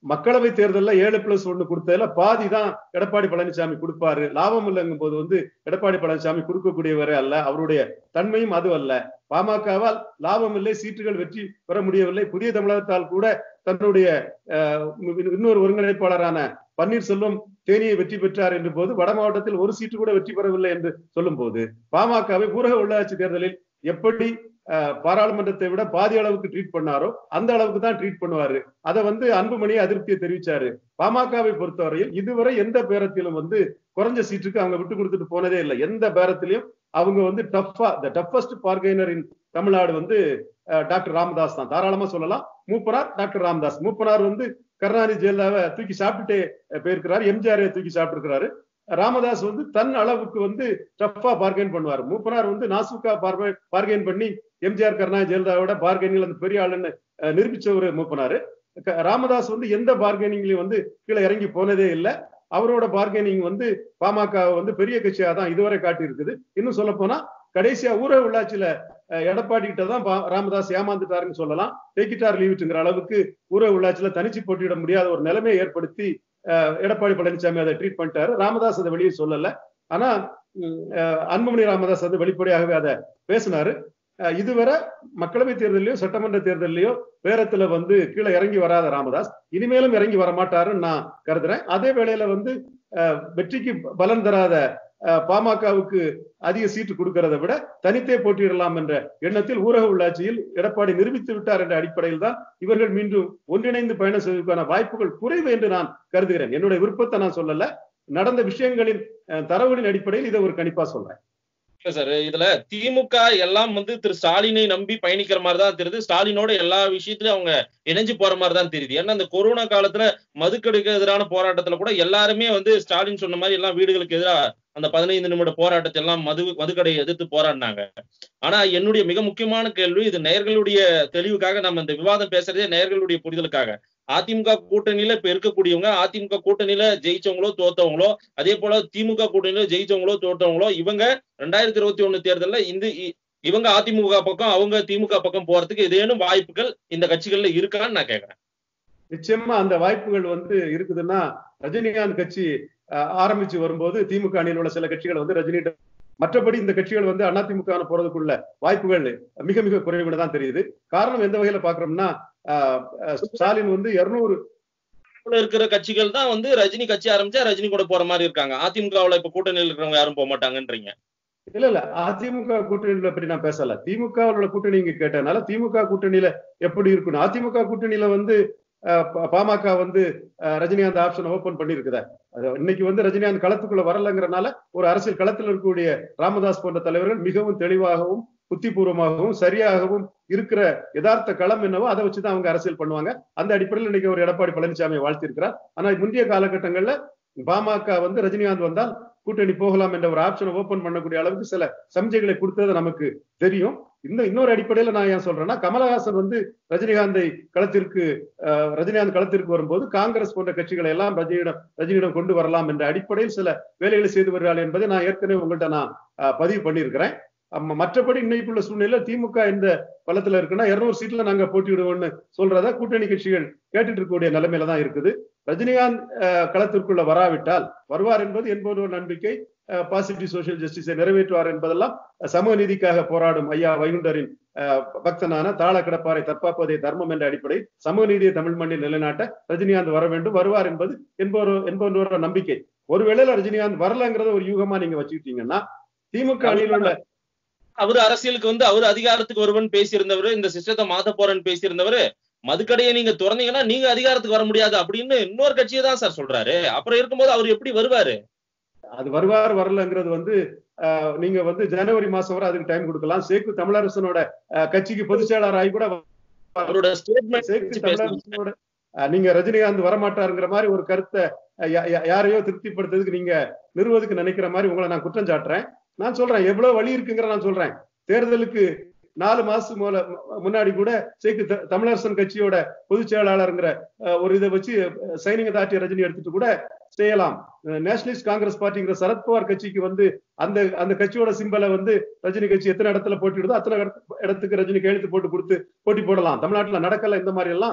மக்களவை தேர்தல்ல ஏழு பிளஸ் ஒண்ணு கொடுத்ததுல பாதி தான் எடப்பாடி பழனிசாமி கொடுப்பாரு லாபம் இல்லைங்கும் போது வந்து எடப்பாடி பழனிசாமி கொடுக்கக்கூடியவரே அல்ல அவருடைய தன்மையும் அது அல்ல பாமகவால் லாபம் இல்லை சீட்டுகள் வெற்றி பெற முடியவில்லை புதிய தமிழகத்தால் கூட தன்னுடைய அஹ், இன்னொரு ஒருங்கிணைப்பாளரான பன்னீர்செல்வம் தேனியை வெற்றி பெற்றார் என்ற போது வட மாவட்டத்தில் ஒரு சீட்டு கூட வெற்றி பெறவில்லை என்று சொல்லும் போது பாமகவை ஊரக உள்ளாட்சி தேர்தலில் எப்படி அஹ், பாராளுமன்றத்தை விட பாதி அளவுக்கு ட்ரீட் பண்ணாரோ அந்த அளவுக்கு தான் ட்ரீட் பண்ணுவாரு அதை வந்து அன்புமணி அதிருப்தியை தெரிவிச்சாரு பாமகவை பொறுத்தவரையில் இதுவரை எந்த பேரத்திலும் வந்து குறைஞ்ச சீட்டுக்கு அவங்க விட்டு கொடுத்துட்டு போனதே இல்லை எந்த பேரத்திலையும் அவங்க வந்து டஃபா த டஃபஸ்ட் பார்கெய்னர் இன் தமிழ்நாடு வந்து அஹ், டாக்டர் ராமதாஸ் தான் தாராளமா சொல்லலாம் மூப்பனார் டாக்டர் ராமதாஸ் மூப்பனார் வந்து கருணாநிதி ஜெயலலிதாவை தூக்கி சாப்பிட்டுட்டே அஹ், போயிருக்கிறாரு எம்ஜிஆரை தூக்கி சாப்பிட்டு இருக்கிறாரு ராமதாஸ் வந்து தன் அளவுக்கு வந்து டஃபா பார்கெயின் பண்ணுவார் மூப்பனார் வந்து நாசுக்கா பார்கெயின் பண்ணி எம்ஜிஆர் கருணாநிதி ஜெயலலிதாவோட பார்கெனிங்ல அந்த பெரிய ஆளுன்னு அஹ், நிரூபிச்ச ஒரு மூப்பனாரு க- ராமதாஸ் வந்து எந்த பார்கெனிங்லயும் வந்து கீழே இறங்கி போனதே இல்லை அவரோட பார்கெனிங் வந்து பாமக வந்து பெரிய கட்சியா தான் இதுவரை காட்டி இருக்குது இன்னும் சொல்ல போனா கடைசியா ஊரக உள்ளாட்சியில அஹ், எடப்பாடி கிட்ட தான் பா- ராமதாஸ் ஏமாந்துட்டாருன்னு சொல்லலாம் டேக்கிட்டார் லீவிட்டுங்கிற அளவுக்கு ஊரக உள்ளாட்சியில தனிச்சு போட்டியிட முடியாத ஒரு நிலைமையை ஏற்படுத்தி அஹ், எடப்பாடி பழனிசாமி அதை ட்ரீட் பண்ணிட்டாரு ராமதாஸ் அதை வெளியே சொல்லல ஆனா உம், அஹ், அன்புமணி ராமதாஸ் வந்து வெளிப்படையாகவே அதை பேசினாரு அஹ், இதுவரை மக்களவை தேர்தலையோ சட்டமன்ற தேர்தலையோ பேரத்துல வந்து கீழே இறங்கி வராத ராமதாஸ் இனிமேலும் இறங்கி வர மாட்டாருன்னு நான் கருதுறேன் அதே வேளையில வந்து அஹ், வெற்றிக்கு பலன் தராத அஹ், பாமகவுக்கு அதிக சீட்டு கொடுக்கறதை விட தனித்தே போட்டியிடலாம் என்ற எண்ணத்தில் ஊரக உள்ளாட்சியில் எடப்பாடி நிரூபித்து விட்டார் என்ற அடிப்படையில் தான் இவர்கள் மீண்டும் ஒன்றிணைந்து பயணம் செய்வதற்கான வாய்ப்புகள் குறைவு என்று நான் கருதுகிறேன் என்னுடைய விருப்பத்தை நான் சொல்லல நடந்த விஷயங்களின் அஹ், தரவுகளின் அடிப்படையில் இதை ஒரு கணிப்பா சொல்றேன் இல்ல சார் இதுல திமுக எல்லாம் வந்து திரு ஸ்டாலினை நம்பி பயணிக்கிற மாதிரி தான் தெரியுது ஸ்டாலினோட எல்லா விஷயத்திலயும் அவங்க இணைஞ்சு போற மாதிரி தான் தெரியுது ஏன்னா இந்த கொரோனா காலத்துல மதுக்கடுக்கு எதிரான போராட்டத்துல கூட எல்லாருமே வந்து ஸ்டாலின் சொன்ன மாதிரி எல்லாம் வீடுகளுக்கு எதிராக அந்த பதினைந்து நிமிட போராட்டத்தை எல்லாம் மது மதுக்கடையை எதிர்த்து போராடினாங்க ஆனா என்னுடைய மிக முக்கியமான கேள்வி இது நேயர்களுடைய தெளிவுக்காக நம்ம இந்த விவாதம் பேசுறதே நேயர்களுடைய புரிதலுக்காக அதிமுக கூட்டணியில இப்ப இருக்கக்கூடியவங்க அதிமுக கூட்டணியில ஜெயிச்சவங்களோ தோத்தவங்களோ அதே போல திமுக கூட்டணியில ஜெயிச்சவங்களோ தோத்தவங்களோ இவங்க ரெண்டாயிரத்தி இருபத்தி ஒண்ணு தேர்தல்ல இந்த இ- இவங்க அதிமுக பக்கம் அவங்க திமுக பக்கம் போறதுக்கு ஏதேனும் வாய்ப்புகள் இந்த கட்சிகள்ல இருக்கான்னு நான் கேக்குறேன் நிச்சயமா அந்த வாய்ப்புகள் வந்து இருக்குதுன்னா ரஜினிகாந்த் கட்சி அஹ், ஆரம்பிச்சு வரும்போது திமுக அணியில் உள்ள சில கட்சிகள் வந்து ரஜினி மற்றபடி இந்த கட்சிகள் வந்து அதிமுக போறதுக்குள்ள வாய்ப்புகள் மிக மிக குறைவுன்னு தான் தெரியுது காரணம் எந்த வகையில பாக்குறோம்னா அஹ், அஹ், ஸ்டாலின் வந்து இருநூறு கூட இருக்கிற கட்சிகள் தான் வந்து ரஜினி கட்சி ஆரம்பிச்சா ரஜினி கூட போற மாதிரி இருக்காங்க அதிமுகவுல இப்ப கூட்டணியில் இருக்கிறவங்க யாரும் போக மாட்டாங்கன்றீங்க இல்ல இல்ல அதிமுக கூட்டணியில பற்றி நான் பேசல திமுக உள்ள கூட்டணி இங்க கேட்டதுனால திமுக கூட்டணியில எப்படி இருக்கணும் அதிமுக கூட்டணியில வந்து அஹ், பா- பாமக வந்து அஹ், ரஜினிகாந்த் ஆப்ஷன் ஓபன் பண்ணிருக்குதா அது இன்னைக்கு வந்து ரஜினிகாந்த் களத்துக்குள்ள வரலங்கிறனால ஒரு அரசியல் களத்தில் இருக்கக்கூடிய ராமதாஸ் போன்ற தலைவர்கள் மிகவும் தெளிவாகவும் புத்திபூர்வமாகவும் சரியாகவும் இருக்கிற யதார்த்த களம் என்னவோ அதை வச்சுதான் அவங்க அரசியல் பண்ணுவாங்க அந்த அடிப்படையில் இன்னைக்கு ஒரு எடப்பாடி பழனிசாமியை வாழ்த்திருக்கிறார் ஆனா முந்தைய காலகட்டங்கள்ல பாமக வந்து ரஜினிகாந்த் வந்தால் கூட்டணி போகலாம் என்ற ஒரு ஆப்ஷனை ஓபன் பண்ணக்கூடிய அளவுக்கு சில சமிச்சைகளை கொடுத்தது நமக்கு தெரியும் இந்த இன்னொரு அடிப்படையில நான் ஏன் சொல்றேன்னா கமலஹாசன் வந்து ரஜினிகாந்தை களத்திற்கு அஹ், ரஜினிகாந்த் களத்திற்கு வரும்போது காங்கிரஸ் போன்ற கட்சிகளை எல்லாம் ரஜினியிடம் ரஜினியிடம் கொண்டு வரலாம் என்ற அடிப்படையில் சில வேலைகளை செய்து வருகிறார்கள் என்பதை நான் ஏற்கனவே உங்கள்கிட்ட நான் அஹ், பதிவு பண்ணியிருக்கிறேன் அம்ம- மற்றபடி இன்னைக்குள்ள சூழ்நிலையில திமுக இந்த பலத்துல இருக்குன்னா இருநூறு சீட்ல நாங்க போட்டியிடுவோம்னு சொல்றத கூட்டணி கட்சிகள் கேட்டுட்டு இருக்கக்கூடிய நிலைமையில தான் இருக்குது ரஜினிகாந்த் அஹ், களத்திற்குள்ள வராவிட்டால் வருவார் என்பது என்பது ஒரு நம்பிக்கை பாசிட்டிவ் சோசியல் ஜஸ்டிஸை நிறைவேற்றுவார் என்பதெல்லாம் சமூக நீதிக்காக போராடும் ஐயா வைகுண்டரின் அஹ், பக்தனான தாள கிடப்பாரை தற்பாப்பதே தர்மம் என்ற அடிப்படை சமூக நீதியை தமிழ் மண்ணில் நிலைநாட்ட ரஜினிகாந்த் வர வேண்டும் வருவார் என்பது என்பவர் என்பவரோட நம்பிக்கை ஒருவேளையில ரஜினிகாந்த் வரலங்கிறத ஒரு யூகமா நீங்க வச்சுக்கிட்டீங்கன்னா திமுக அணியில் உள்ள அவரு அரசியலுக்கு வந்து அவர் அதிகாரத்துக்கு வருவன் பேசியிருந்தவர் இந்த சிஸ்டத்தை மாத்த போறேன்னு பேசியிருந்தவர் மதுக்கடையை நீங்க திறந்தீங்கன்னா நீங்க அதிகாரத்துக்கு வர முடியாது அப்படின்னு இன்னொரு கட்சியை தான் சார் சொல்றாரு அப்புறம் இருக்கும்போது அவர் எப்படி வருவாரு அது வருவார் வரலங்கிறது வந்து அஹ், நீங்க வந்து ஜனவரி மாசம் வரை அதுக்கு டைம் கொடுக்கலாம் சேக்கு தமிழரசனோட அஹ், கட்சிக்கு பொதுச் செயலாளர் ஆகி கூட அவரோட ஸ்டேட்மெண்ட் சேக்கு தமிழரசனோட அஹ், நீங்க ரஜினிகாந்த் வரமாட்டாருங்கிற மாதிரி ஒரு கருத்தை அஹ், யா- யா- யாரையோ திருப்திப்படுத்துறதுக்கு நீங்க நிறுவதுக்கு நினைக்கிற மாதிரி உங்களை நான் குற்றம் சாட்டுறேன் நான் சொல்றேன் எவ்வளவு வழி இருக்குங்கிற நான் சொல்றேன் தேர்தலுக்கு நாலு மாசம் மூல முன்னாடி கூட சேக்கு த- தமிழரசன் கட்சியோட பொதுச் செயலாளருங்கிற அஹ், ஒரு இதை வச்சு சைனிங்க தாட்டிய ரஜினி எடுத்துட்டு கூட செய்யலாம் நேஷனலிஸ்ட் காங்கிரஸ் பார்ட்டிங்கிற சரத்பவார் கட்சிக்கு வந்து அந்த அந்த கட்சியோட சிம்பலை வந்து ரஜினி கட்சி எத்தனை இடத்துல போட்டிடுதோ அத்தனை இடத்து- இடத்துக்கு ரஜினி கையெழுத்து போட்டு கொடுத்து போட்டி போடலாம் தமிழ்நாட்டுல நடக்கல இந்த மாதிரி எல்லாம்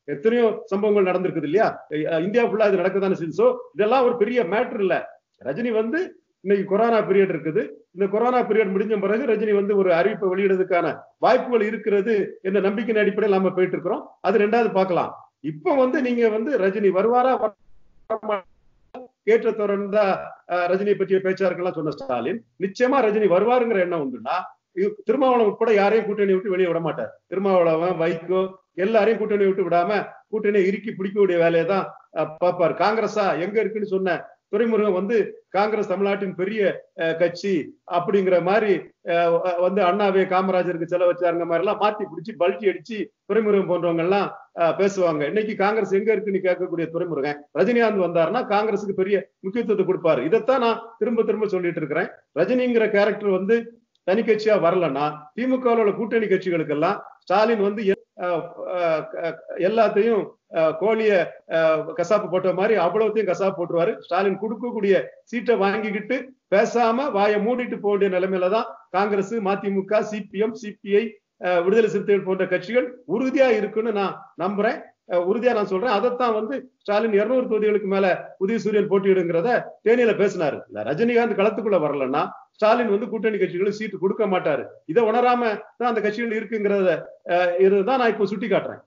எத்தனையோ சம்பவங்கள் நடந்திருக்குது இல்லையா அஹ் இந்தியா ஃபுல்லா இது நடக்கதானே செய்யுது சோ இதெல்லாம் ஒரு பெரிய மேட்டர் இல்ல ரஜினி வந்து இன்னைக்கு கொரோனா பீரியட் இருக்குது இந்த கொரோனா பீரியட் முடிஞ்ச பிறகு ரஜினி வந்து ஒரு அறிவிப்பை வெளியிடுறதுக்கான வாய்ப்புகள் இருக்கிறது என்ற நம்பிக்கையின் அடிப்படையில் நாம போயிட்டு இருக்கிறோம் அது ரெண்டாவது பார்க்கலாம் இப்ப வந்து நீங்க வந்து ரஜினி வருவாரா கேட்ட தொடர்ந்தா ரஜினி பற்றிய பேச்சாளர்கள்லாம் சொன்ன ஸ்டாலின் நிச்சயமா ரஜினி வருவாருங்கிற எண்ணம் உண்டுன்னா இது திருமாவளவன் உட்பட யாரையும் கூட்டணி விட்டு வெளியே விட மாட்டார் திருமாவளவன் வைகோ எல்லாரையும் கூட்டணி விட்டு விடாம கூட்டணியை இறுக்கி பிடிக்கக்கூடிய வேலையை தான் அஹ், பார்ப்பார் காங்கிரஸா எங்க இருக்குன்னு சொன்ன துரைமுருகன் வந்து காங்கிரஸ் தமிழ்நாட்டின் பெரிய அஹ், கட்சி அப்படிங்கிற மாதிரி அஹ், வந்து அண்ணாவே காமராஜருக்கு செலவு வச்சாருங்க மாதிரி எல்லாம் மாத்தி பிடிச்சி பல்ட்டி அடிச்சு துரைமுருகன் போன்றவங்க எல்லாம் அஹ், பேசுவாங்க இன்னைக்கு காங்கிரஸ் எங்க இருக்குன்னு கேட்கக்கூடிய துரைமுருகன் ரஜினிகாந்த் வந்தாருன்னா காங்கிரஸுக்கு பெரிய முக்கியத்துவத்தை கொடுப்பாரு இதைத்தான் நான் திரும்ப திரும்ப சொல்லிட்டு இருக்கிறேன் ரஜினிங்கிற கேரக்டர் வந்து தனி கட்சியா வரலன்னா திமுக உள்ள கூட்டணி கட்சிகளுக்கெல்லாம் ஸ்டாலின் வந்து எ- அஹ், அஹ், அஹ், எல்லாத்தையும் அஹ், கோழிய அஹ், கசாப்பு போட்ட மாதிரி அவ்வளவுத்தையும் கசாப்பு போட்டுருவாரு ஸ்டாலின் கொடுக்கக்கூடிய சீட்டை வாங்கிக்கிட்டு பேசாம வாயை மூடிட்டு போக வேண்டிய நிலைமையில தான் காங்கிரஸ் மதிமுக சிபிஎம் சிபிஐ விடுதலை சிறுத்தைகள் போன்ற கட்சிகள் உறுதியா இருக்குன்னு நான் நம்புறேன் அஹ், உறுதியா நான் சொல்றேன் அதைத்தான் வந்து ஸ்டாலின் இருநூறு தொகுதிகளுக்கு மேல உதயசூரியன் போட்டியிடுங்கிறத தேனியில பேசினாரு இல்ல ரஜினிகாந்த் களத்துக்குள்ள வரலன்னா ஸ்டாலின் வந்து கூட்டணி கட்சிகளுக்கு சீட்டு கொடுக்க மாட்டாரு இதை உணராம தான் அந்த கட்சிகள் இருக்குங்கிறத அஹ், இதுதான் நான் இப்போ சுட்டி காட்டுறேன்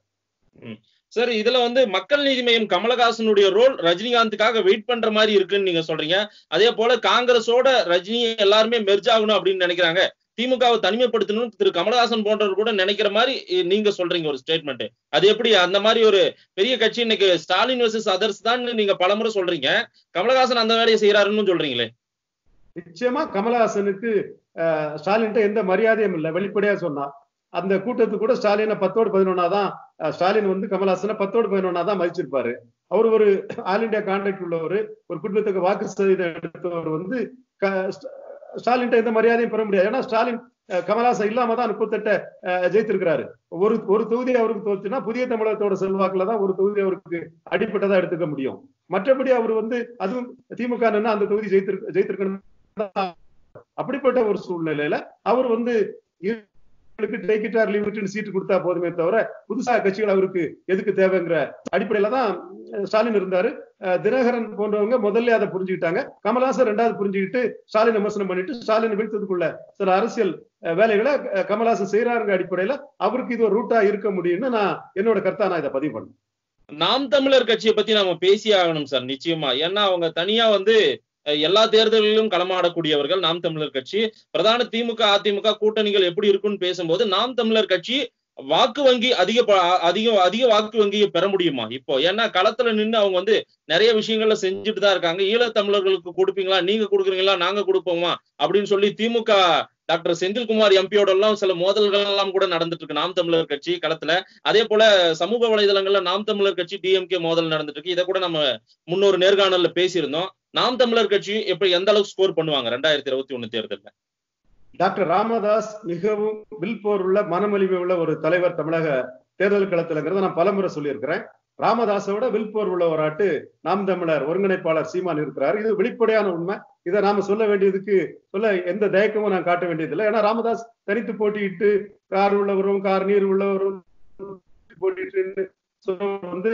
சார் இதுல வந்து மக்கள் நீதி மய்யம் கமலஹாசனுடைய ரோல் ரஜினிகாந்துக்காக வெயிட் பண்ற மாதிரி இருக்குன்னு நீங்க சொல்றீங்க அதே போல காங்கிரஸோட ரஜினி எல்லாருமே மெர்ஜ் ஆகணும் அப்படின்னு நினைக்கிறாங்க திமுகவை தனிமைப்படுத்தணும் திரு கமலஹாசன் போன்றவர் கூட நினைக்கிற மாதிரி இ- நீங்க சொல்றீங்க ஒரு ஸ்டேட்மெண்ட் அது எப்படி அந்த மாதிரி ஒரு பெரிய கட்சி இன்னைக்கு ஸ்டாலின் வர்சஸ் அதர்ஸ் தான் நீங்க பலமுறை சொல்றீங்க கமலஹாசன் அந்த வேலையை செய்யறாருன்னு சொல்றீங்களே நிச்சயமா கமலஹாசனுக்கு அஹ், ஸ்டாலின்ட்ட எந்த மரியாதையும் இல்லை வெளிப்படையா சொன்னா அந்த கூட்டத்துக்கு கூட ஸ்டாலினை பத்தோடு பதினொன்னா தான் அஹ், ஸ்டாலின் வந்து கமலஹாசனை பத்தோடு பதினொன்னா தான் மதிச்சிருப்பாரு அவர் ஒரு ஆல் இந்தியா கான்ட்ராக்ட் உள்ளவர் ஒரு குறிப்பிடத்தக்க வாக்கு சதவீதம் எடுத்தவர் வந்து க- ஸ்ட- ஸ்டாலின்ட்ட எந்த மரியாதையும் பெற முடியாது ஏன்னா ஸ்டாலின் அஹ், கமலஹாசன் இல்லாம தான் முப்பத்தெட்ட ஜெயித்திருக்கிறாரு ஒரு ஒரு தொகுதி அவருக்கு தோத்துனா புதிய தமிழகத்தோட செல்வாக்குல தான் ஒரு தொகுதி அவருக்கு அடிப்பட்டதா எடுத்துக்க முடியும் மற்றபடி அவர் வந்து அதுவும் திமுக நின்னா அந்த தொகுதி ஜெயித்திருக்கு ஜெயித்திருக்கணும் அப்படிப்பட்ட ஒரு சூழ்நிலையில அவர் வந்து டேக் இட் ஆர் லீவ் இட்னு சீட்டு கொடுத்தா போதுமே தவிர புதுசா கட்சிகள் அவருக்கு எதுக்கு தேவைங்கிற அடிப்படையில தான் அஹ், ஸ்டாலின் இருந்தாரு அஹ், தினகரன் போன்றவங்க முதல்ல அதை புரிஞ்சுக்கிட்டாங்க கமல்ஹாசன் ரெண்டாவது புரிஞ்சுக்கிட்டு ஸ்டாலின் விமர்சனம் பண்ணிட்டு ஸ்டாலின் வீழ்த்ததுக்குள்ள சில அரசியல் அஹ், வேலைகளை அஹ், கமல்ஹாசன் செய்யறாருங்க அடிப்படையில அவருக்கு இது ஒரு ரூட்டா இருக்க முடியும்னு நான் என்னோட கருத்தா நான் இதை பதிவு பண்ணேன் நாம் தமிழர் கட்சியை பத்தி நாம பேசியே ஆகணும் சார் நிச்சயமா ஏன்னா அவங்க தனியா வந்து அஹ், எல்லா தேர்தல்களிலும் களமாடக்கூடியவர்கள் நாம் தமிழர் கட்சி பிரதான திமுக அதிமுக கூட்டணிகள் எப்படி இருக்குன்னு பேசும்போது நாம் தமிழர் கட்சி வாக்கு வங்கி அதிக ப- அதிக அதிக வாக்கு வங்கியை பெற முடியுமா இப்போ ஏன்னா களத்துல நின்னு அவங்க வந்து நிறைய விஷயங்கள்ல செஞ்சுட்டு தான் இருக்காங்க ஈழத்தமிழர்களுக்கு கொடுப்பீங்களா நீங்க கொடுக்குறீங்களா நாங்க கொடுப்போமா அப்படின்னு சொல்லி திமுக டாக்டர் செந்தில்குமார் எம்பியோட எல்லாம் சில மோதல்கள் எல்லாம் கூட நடந்துட்டு இருக்கு நாம் தமிழர் கட்சி களத்துல அதே போல சமூக வலைதளங்கள்ல நாம் தமிழர் கட்சி டிஎம்கே மோதல் நடந்துட்டு இருக்கு இதை கூட நம்ம முன்னொரு நேர்காணல்ல பேசியிருந்தோம் நாம் தமிழர் கட்சி எப்படி எந்த அளவுக்கு ஸ்கோர் பண்ணுவாங்க ரெண்டாயிரத்தி இருபத்தி ஒண்ணு தேர்தல்ல டாக்டர் ராமதாஸ் மிகவும் வில்போர் உள்ள மனமலிவு உள்ள ஒரு தலைவர் தமிழக தேர்தல் களத்துலங்கிறத நான் பலமுறை சொல்லியிருக்கிறேன் ராமதாஸோட வில்போர் உள்ள ஒரு ஆட்டு நாம் தமிழர் ஒருங்கிணைப்பாளர் சீமான் இருக்கிறார் இது வெளிப்படையான உண்மை இதை நாம சொல்ல வேண்டியதுக்கு சொல்ல எந்த தயக்கமும் நான் காட்ட வேண்டியதில்லை ஏன்னா ராமதாஸ் தனித்து போட்டியிட்டு கார் உள்ளவரும் கார் நீர் உள்ளவரும் போட்டிட்டு சொல்றவர் வந்து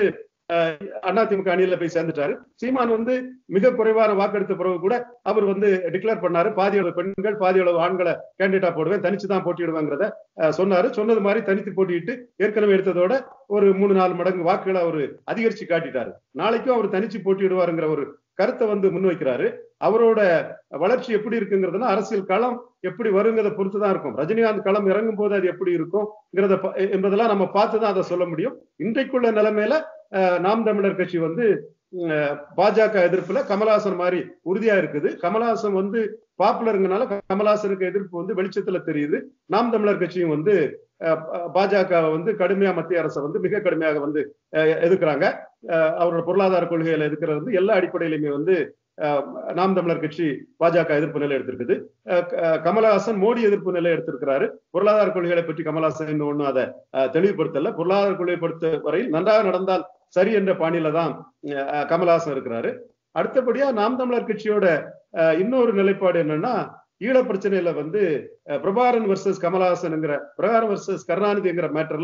அதிமுக அணியில போய் சேர்ந்துட்டாரு சீமான் வந்து மிக குறைவான வாக்கெடுத்த பிறகு கூட அவர் வந்து டிக்ளேர் பண்ணாரு பாதி அளவு பெண்கள் பாதி அளவு ஆண்களை கேண்டிடேட்டா போடுவேன் தனிச்சு தான் போட்டியிடுவேங்கிறத அஹ், சொன்னாரு சொன்னது மாதிரி தனித்து போட்டியிட்டு ஏற்கனவே எடுத்ததோட ஒரு மூணு நாலு மடங்கு வாக்குகளை அவர் அதிகரிச்சு காட்டிட்டாரு நாளைக்கும் அவர் தனிச்சு போட்டியிடுவாருங்கிற ஒரு கருத்தை வந்து முன்வைக்கிறாரு அவரோட வளர்ச்சி எப்படி இருக்குங்கிறதுனா அரசியல் களம் எப்படி வருங்கிறத பொறுத்து தான் இருக்கும் ரஜினிகாந்த் களம் இறங்கும் போது அது எப்படி இருக்கும்ங்கிறத ப- என்பதெல்லாம் நம்ம பார்த்து தான் அதை சொல்ல முடியும் இன்றைக்குள்ள நிலைமையில அஹ், நாம் தமிழர் கட்சி வந்து அஹ், பாஜக எதிர்ப்புல கமலஹாசன் மாதிரி உறுதியா இருக்குது கமலஹாசன் வந்து பாப்புலருங்கனால கமலஹாசனுக்கு எதிர்ப்பு வந்து வெளிச்சத்துல தெரியுது நாம் தமிழர் கட்சியும் வந்து அஹ், பாஜக வந்து கடுமையா மத்திய அரசை வந்து மிக கடுமையாக வந்து அஹ், எதிர்க்கிறாங்க அஹ், அவரோட பொருளாதார கொள்கைகளை எதிர்க்கிறது வந்து எல்லா அடிப்படையிலுமே வந்து அஹ், நாம் தமிழர் கட்சி பாஜக எதிர்ப்பு நிலை எடுத்திருக்குது அஹ், க- அஹ், கமலஹாசன் மோடி எதிர்ப்பு நிலை எடுத்திருக்கிறாரு பொருளாதார கொள்கைகளை பற்றி கமலஹாசன் இன்னும் ஒண்ணும் அதை அஹ், தெளிவுபடுத்தல பொருளாதார கொள்கை பொறுத்த வரையில் நன்றாக நடந்தால் சரி என்ற பாணியில தான் அஹ், கமலஹாசன் இருக்கிறாரு அடுத்தபடியா நாம் தமிழர் கட்சியோட அஹ், இன்னொரு நிலைப்பாடு என்னன்னா ஈழ பிரச்சனையில வந்து அஹ், பிரபாகரன் வர்சஸ் கமலஹாசன்ங்கிற பிரபாகரன் வர்சஸ் கருணாநிதிங்கிற மேட்டர்ல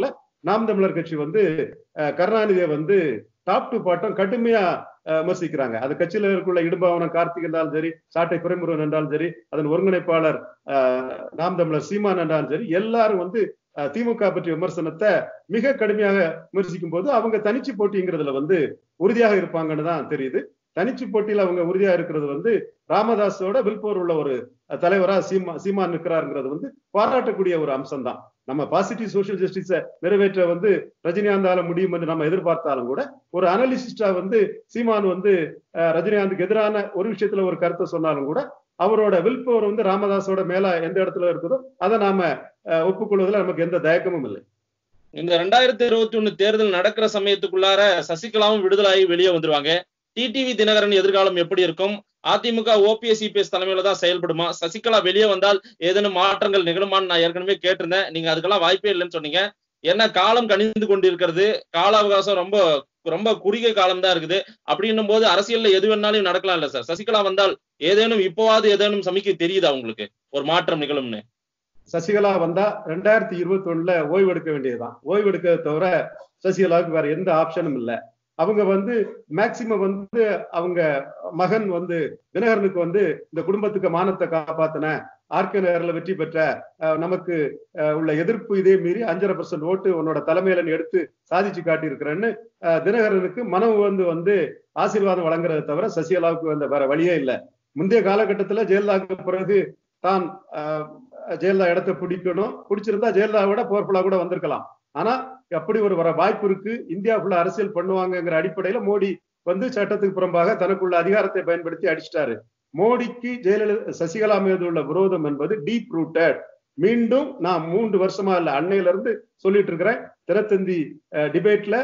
நாம் தமிழர் கட்சி வந்து அஹ், கருணாநிதியை வந்து டாப் டு பாட்டம் கடுமையா அஹ், விமர்சிக்கிறாங்க அது கட்சியில இருக்குள்ள இடும்பாவனம் கார்த்திக் என்றாலும் சரி சாட்டை துறைமுருகன் என்றாலும் சரி அதன் ஒருங்கிணைப்பாளர் அஹ், நாம் தமிழர் சீமான் என்றாலும் சரி எல்லாரும் வந்து அஹ், திமுக பற்றிய விமர்சனத்தை மிக கடுமையாக விமர்சிக்கும் போது அவங்க தனிச்சு போட்டிங்கிறதுல வந்து உறுதியாக இருப்பாங்கன்னு தான் தெரியுது தனிச்சு போட்டியில அவங்க உறுதியா இருக்கிறது வந்து ராமதாஸோட வில்போர் உள்ள ஒரு அஹ், தலைவரா சீமா சீமான் இருக்கிறாருங்கிறது வந்து பாராட்டக்கூடிய ஒரு அம்சம் தான் நம்ம பாசிட்டிவ் சோஷியல் ஜஸ்டிஸை நிறைவேற்ற வந்து ரஜினிகாந்தால முடியும் என்று நம்ம எதிர்பார்த்தாலும் கூட ஒரு அனலிசிஸ்டா வந்து சீமான் வந்து அஹ், ரஜினிகாந்துக்கு எதிரான ஒரு விஷயத்துல ஒரு கருத்தை சொன்னாலும் கூட அவரோட வில்பவர் வந்து ராமதாஸோட மேல எந்த இடத்துல இருக்குதோ அதை நாம அஹ், ஒப்புக்கொள்வதில் நமக்கு எந்த தயக்கமும் இல்லை இந்த ரெண்டாயிரத்தி இருபத்தி ஒண்ணு தேர்தல் நடக்கிற சமயத்துக்குள்ளார சசிகலாவும் விடுதலாகி வெளியே வந்துருவாங்க டிடிவி தினகரன் எதிர்காலம் எப்படி இருக்கும் அதிமுக ஓபிஎஸ் சிபிஎஸ் தலைமையில தான் செயல்படுமா சசிகலா வெளியே வந்தால் ஏதேனும் மாற்றங்கள் நிகழுமான்னு நான் ஏற்கனவே கேட்டிருந்தேன் நீங்க அதுக்கெல்லாம் வாய்ப்பே இல்லைன்னு சொன்னீங்க ஏன்னா காலம் கணிந்து கொண்டிருக்கிறது கால அவகாசம் ரொம்ப ரொம்ப குறுகிய காலம் தான் இருக்குது அப்படின்னும் போது அரசியல்ல எது வேணாலும் நடக்கலாம் இல்ல சார் சசிகலா வந்தால் ஏதேனும் இப்போவாது ஏதேனும் சமிக்கை தெரியுதா உங்களுக்கு ஒரு மாற்றம் நிகழும்னு சசிகலா வந்தா ரெண்டாயிரத்தி இருபத்தி ஒண்ணுல ஓய்வு எடுக்க வேண்டியதுதான் ஓய்வு எடுக்கிறத தவிர சசிகலாவுக்கு வேற எந்த ஆப்ஷனும் இல்லை அவங்க வந்து மேக்சிமம் வந்து அவங்க மகன் வந்து தினகரனுக்கு வந்து இந்த குடும்பத்துக்கு மானத்தை காப்பாத்தின ஆர்கே நகர்ல வெற்றி பெற்ற அஹ், நமக்கு அஹ், உள்ள எதிர்ப்பு இதே மீறி அஞ்சரை பர்சன்ட் ஓட்டு உன்னோட தலைமையில நீ எடுத்து சாதிச்சு காட்டியிருக்கிறேன்னு அஹ், தினகரனுக்கு மனம் வந்து வந்து ஆசீர்வாதம் வழங்குறதை தவிர சசிகலாவுக்கு வந்த வேற வழியே இல்லை முந்தைய காலகட்டத்துல ஜெயலலிதாவுக்கு பிறகு தான் அஹ், ஜெயலலிதா இடத்தை பிடிக்கணும் பிடிச்சிருந்தா ஜெயலலிதாவோட பவர்ஃபுல்லா கூட வந்திருக்கலாம் ஆனா அப்படி ஒரு வர வாய்ப்பு இருக்கு இந்தியா ஃபுல்லா அரசியல் பண்ணுவாங்கங்கிற அடிப்படையில மோடி வந்து சட்டத்துக்கு புறம்பாக தனக்குள்ள அதிகாரத்தை பயன்படுத்தி அடிச்சிட்டாரு மோடிக்கு ஜெயலலிதா சசிகலா மீது உள்ள விரோதம் என்பது டீப் ரூட்டட் மீண்டும் நான் மூன்று வருஷமா இல்ல அன்னையில இருந்து சொல்லிட்டு இருக்கிறேன் தினத்தந்தி டிபேட்ல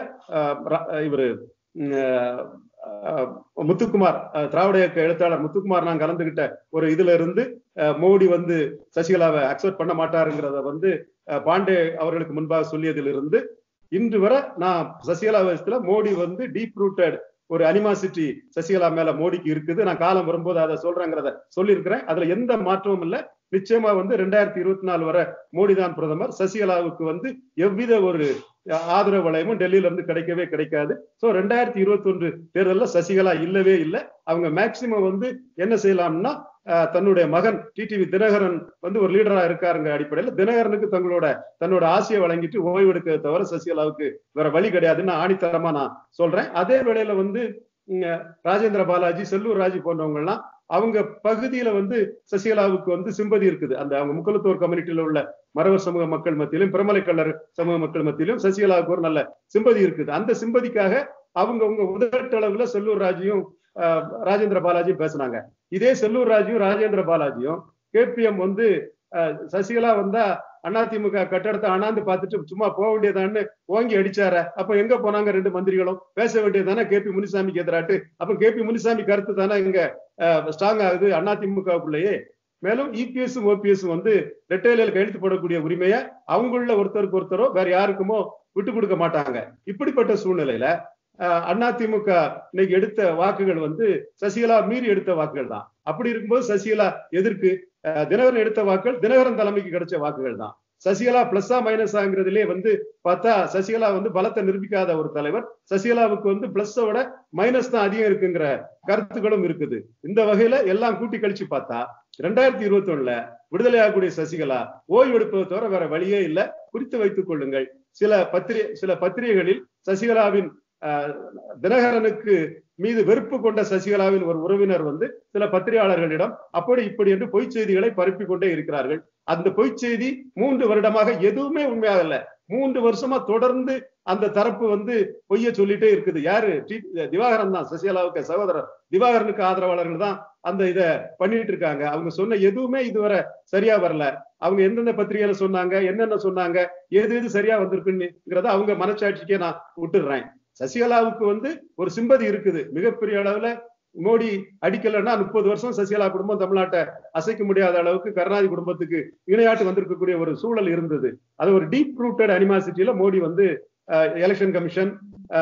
இவரு உம், அஹ், அஹ், முத்துக்குமார் அஹ், திராவிட இயக்க எழுத்தாளர் முத்துக்குமார் நான் கலந்துகிட்ட ஒரு இதுல இருந்து அஹ், மோடி வந்து சசிகலாவை அக்செப்ட் பண்ண மாட்டாருங்கிறத வந்து அஹ், பாண்டே அவர்களுக்கு முன்பாக சொல்லியதிலிருந்து இன்று வரை நான் சசிகலா விஷயத்துல மோடி வந்து டீப் ரூட்டட் ஒரு அனிமாசிட்டி சசிகலா மேல மோடிக்கு இருக்குது நான் காலம் வரும்போது அதை சொல்றேங்கிறத சொல்லியிருக்கிறேன் அதுல எந்த மாற்றமும் இல்ல நிச்சயமா வந்து ரெண்டாயிரத்தி இருபத்தி நாலு வரை மோடி தான் பிரதமர் சசிகலாவுக்கு வந்து எவ்வித ஒரு அஹ், ஆதரவு வளையமும் டெல்லியில இருந்து கிடைக்கவே கிடைக்காது சோ ரெண்டாயிரத்தி இருபத்தி ஒன்று தேர்தல்ல சசிகலா இல்லவே இல்லை அவங்க மேக்சிமம் வந்து என்ன செய்யலாம்னா அஹ், தன்னுடைய மகன் டிடிவி தினகரன் வந்து ஒரு லீடரா இருக்காருங்க அடிப்படையில் தினகரனுக்கு தங்களோட தன்னோட ஆசையை வழங்கிட்டு ஓய்வெடுக்க தவிர சசிகலாவுக்கு வேற வழி கிடையாதுன்னு ஆணித்தரமா நான் சொல்றேன் அதே வேளையில வந்து இங்க ராஜேந்திர பாலாஜி செல்லூர் ராஜு போன்றவங்க எல்லாம் அவங்க பகுதியில வந்து சசிகலாவுக்கு வந்து சிம்பதி இருக்குது அந்த அவங்க முக்கலத்தூர் கம்யூனிட்டியில உள்ள மறவர் சமூக மக்கள் மத்தியிலும் பிரமலை கல்லர் சமூக மக்கள் மத்தியிலும் சசிகலாவுக்கு ஒரு நல்ல சிம்பதி இருக்குது அந்த சிம்பதிக்காக அவங்க உங்க உதட்டளவுல செல்லூர் ராஜியும் ஆஹ், ராஜேந்திர பாலாஜியும் பேசுனாங்க இதே செல்லூர் ராஜியும் ராஜேந்திர பாலாஜியும் கேபிஎம் வந்து ஆஹ், சசிகலா வந்தா அதிமுக கட்டடத்தை அண்ணாந்து பார்த்துட்டு சும்மா போக வேண்டியதான்னு ஓங்கி அடிச்சார அப்ப எங்க போனாங்க ரெண்டு மந்திரிகளும் பேச வேண்டியதானே கேபி முனிசாமிக்கு எதிராட்டு அப்ப கேபி முனிசாமி கருத்து தானே இங்க ஸ்ட்ராங் ஆகுது அதிமுகவுக்குள்ளேயே மேலும் இபிஎஸும் ஓபிஎஸும் வந்து ரெட்டையில கையெழுத்து போடக்கூடிய உரிமையை அவங்கள ஒருத்தருக்கு ஒருத்தரோ வேற யாருக்குமோ விட்டு கொடுக்க மாட்டாங்க இப்படிப்பட்ட சூழ்நிலையில அஹ், அதிமுக இன்னைக்கு எடுத்த வாக்குகள் வந்து சசிகலா மீறி எடுத்த வாக்குகள் தான் அப்படி இருக்கும்போது சசிகலா எதற்கு அஹ், தினகரன் எடுத்த வாக்குகள் தினகரன் தலைமைக்கு கிடைச்ச வாக்குகள் தான் சசிகலா பிளஸ்ஸா மைனஸாங்கிறதுலே வந்து பார்த்தா சசிகலா வந்து பலத்தை நிரூபிக்காத ஒரு தலைவர் சசிகலாவுக்கு வந்து பிளஸோட மைனஸ் தான் அதிகம் இருக்குங்கிற கருத்துக்களும் இருக்குது இந்த வகையில எல்லாம் கூட்டி கழிச்சு பார்த்தா ரெண்டாயிரத்தி இருபத்தி ஒண்ணுல விடுதலையாகக்கூடிய சசிகலா ஓய்வு எடுப்பதை தவிர வேற வழியே இல்லை குறித்து வைத்துக் கொள்ளுங்கள் சில பத்திரிகை சில பத்திரிகைகளில் சசிகலாவின் ஆஹ், தினகரனுக்கு மீது வெறுப்பு கொண்ட சசிகலாவின் ஒரு உறவினர் வந்து சில பத்திரிகையாளர்களிடம் அப்படி இப்படி என்று பொய்ச் செய்திகளை பரப்பிக் கொண்டே இருக்கிறார்கள் அந்த பொய்ச் செய்தி மூன்று வருடமாக எதுவுமே உண்மையாக இல்ல மூன்று வருஷமா தொடர்ந்து அந்த தரப்பு வந்து பொய்ய சொல்லிட்டே இருக்குது யாரு டி- திவாகரன் தான் சசிகலாவுக்கு சகோதரர் திவாகரனுக்கு ஆதரவாளர்கள் தான் அந்த இத பண்ணிட்டு இருக்காங்க அவங்க சொன்ன எதுவுமே இதுவரை சரியா வரல அவங்க எந்தெந்த பத்திரிகையில சொன்னாங்க என்னென்ன சொன்னாங்க எது எது சரியா வந்திருக்குங்கிறத அவங்க மனசாட்சிக்கே நான் விட்டுடுறேன் சசிகலாவுக்கு வந்து ஒரு சிம்பதி இருக்குது மிகப்பெரிய அளவுல மோடி அடிக்கலைன்னா முப்பது வருஷம் சசிகலா குடும்பம் தமிழ்நாட்டை அசைக்க முடியாத அளவுக்கு கருணாநிதி குடும்பத்துக்கு இணையாட்டு வந்திருக்கக்கூடிய ஒரு சூழல் இருந்தது அது ஒரு டீப் ரூட்டட் அனிமாசிட்டியில மோடி வந்து எலெக்ஷன் கமிஷன்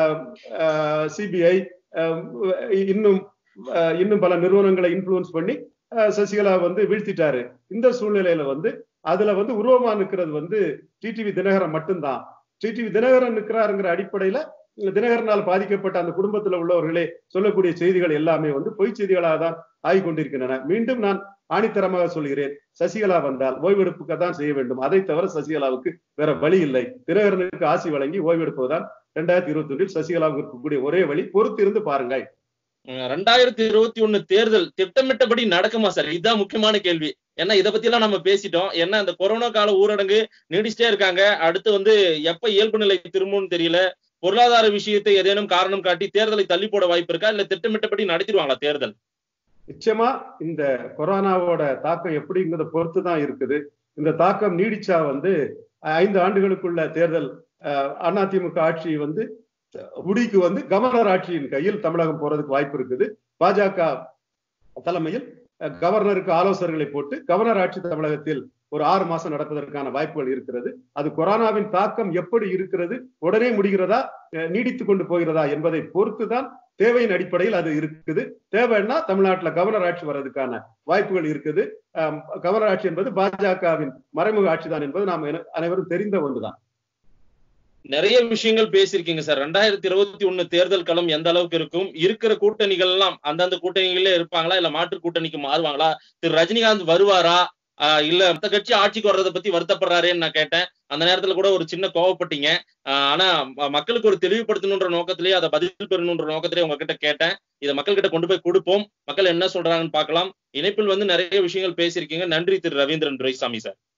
சிபிஐ இன்னும் அஹ், இன்னும் பல நிறுவனங்களை இன்ஃப்ளூயன்ஸ் பண்ணி அஹ், சசிகலா வந்து வீழ்த்திட்டாரு இந்த சூழ்நிலையில வந்து அதுல வந்து உருவமா நிற்கிறது வந்து டிடிவி தினகரன் மட்டும்தான் டிடிவி தினகரன் நிற்கிறாருங்கிற அடிப்படையில தினகரனால் பாதிக்கப்பட்ட அந்த குடும்பத்துல உள்ளவர்களே சொல்லக்கூடிய செய்திகள் எல்லாமே வந்து பொய் செய்திகளாக தான் ஆகிக் கொண்டிருக்கின்றன மீண்டும் நான் ஆணித்தரமாக சொல்கிறேன் சசிகலா வந்தால் ஓய்வெடுப்புக்கு தான் செய்ய வேண்டும் அதை தவிர சசிகலாவுக்கு வேற வழி இல்லை தினகரனுக்கு ஆசி வழங்கி ஓய்வெடுப்பதுதான் இரண்டாயிரத்தி இருபத்தி ஒன்றில் சசிகலாவுக்கு இருக்கக்கூடிய ஒரே வழி பொறுத்திருந்து பாருங்கள் ரெண்டாயிரத்தி இருபத்தி ஒண்ணு தேர்தல் திட்டமிட்டபடி நடக்குமா சார் இதுதான் முக்கியமான கேள்வி ஏன்னா இதை பத்தி எல்லாம் நம்ம பேசிட்டோம் ஏன்னா இந்த கொரோனா கால ஊரடங்கு நீடிச்சிட்டே இருக்காங்க அடுத்து வந்து எப்ப இயல்பு நிலை திரும்பும்னு தெரியல பொருளாதார விஷயத்தை ஏதேனும் காரணம் காட்டி தேர்தலை தள்ளி போட வாய்ப்பு இருக்கா இல்ல திட்டமிட்டபடி நடத்திடுவாங்களா தேர்தல் நிச்சயமா இந்த கொரோனாவோட தாக்கம் எப்படிங்கிறத பொறுத்து தான் இருக்குது இந்த தாக்கம் நீடிச்சா வந்து ஐந்து ஆண்டுகளுக்குள்ள தேர்தல் அதிமுக ஆட்சி வந்து முடிக்கு வந்து கவர்னர் ஆட்சியின் கையில் தமிழகம் போறதுக்கு வாய்ப்பு இருக்குது பாஜக தலைமையில் கவர்னருக்கு ஆலோசகர்களை போட்டு கவர்னர் ஆட்சி தமிழகத்தில் ஒரு ஆறு மாசம் நடப்பதற்கான வாய்ப்புகள் இருக்கிறது அது கொரோனாவின் தாக்கம் எப்படி இருக்கிறது உடனே முடிகிறதா நீடித்து கொண்டு போகிறதா என்பதை பொறுத்துதான் தேவையின் அடிப்படையில் அது இருக்குது தேவைன்னா தமிழ்நாட்டில் கவர்னர் ஆட்சி வர்றதுக்கான வாய்ப்புகள் இருக்குது கவர்னர் ஆட்சி என்பது பாஜகவின் மறைமுக ஆட்சி தான் என்பது நாம் அனைவரும் தெரிந்த ஒன்றுதான் நிறைய விஷயங்கள் பேசியிருக்கீங்க சார் ரெண்டாயிரத்தி இருபத்தி ஒண்ணு தேர்தல் களம் எந்த அளவுக்கு இருக்கும் இருக்கிற கூட்டணிகள் எல்லாம் அந்தந்த கூட்டணிகளே இருப்பாங்களா இல்ல மாற்று கூட்டணிக்கு மாறுவாங்களா திரு ரஜினிகாந்த் வருவாரா இல்ல மத்த கட்சி ஆட்சிக்கு வர்றதை பத்தி வருத்தப்படுறாருன்னு நான் கேட்டேன் அந்த நேரத்துல கூட ஒரு சின்ன கோவப்பட்டீங்க ஆனா மக்களுக்கு ஒரு தெளிவுபடுத்தணுன்ற நோக்கத்திலேயே அதை பதில் பெறணுன்ற நோக்கத்திலேயே உங்ககிட்ட கேட்டேன் இதை மக்கள் கிட்ட கொண்டு போய் கொடுப்போம் மக்கள் என்ன சொல்றாங்கன்னு பார்க்கலாம் இணைப்பில் வந்து நிறைய விஷயங்கள் பேசியிருக்கீங்க நன்றி திரு ரவீந்திரன் துரைசாமி சார்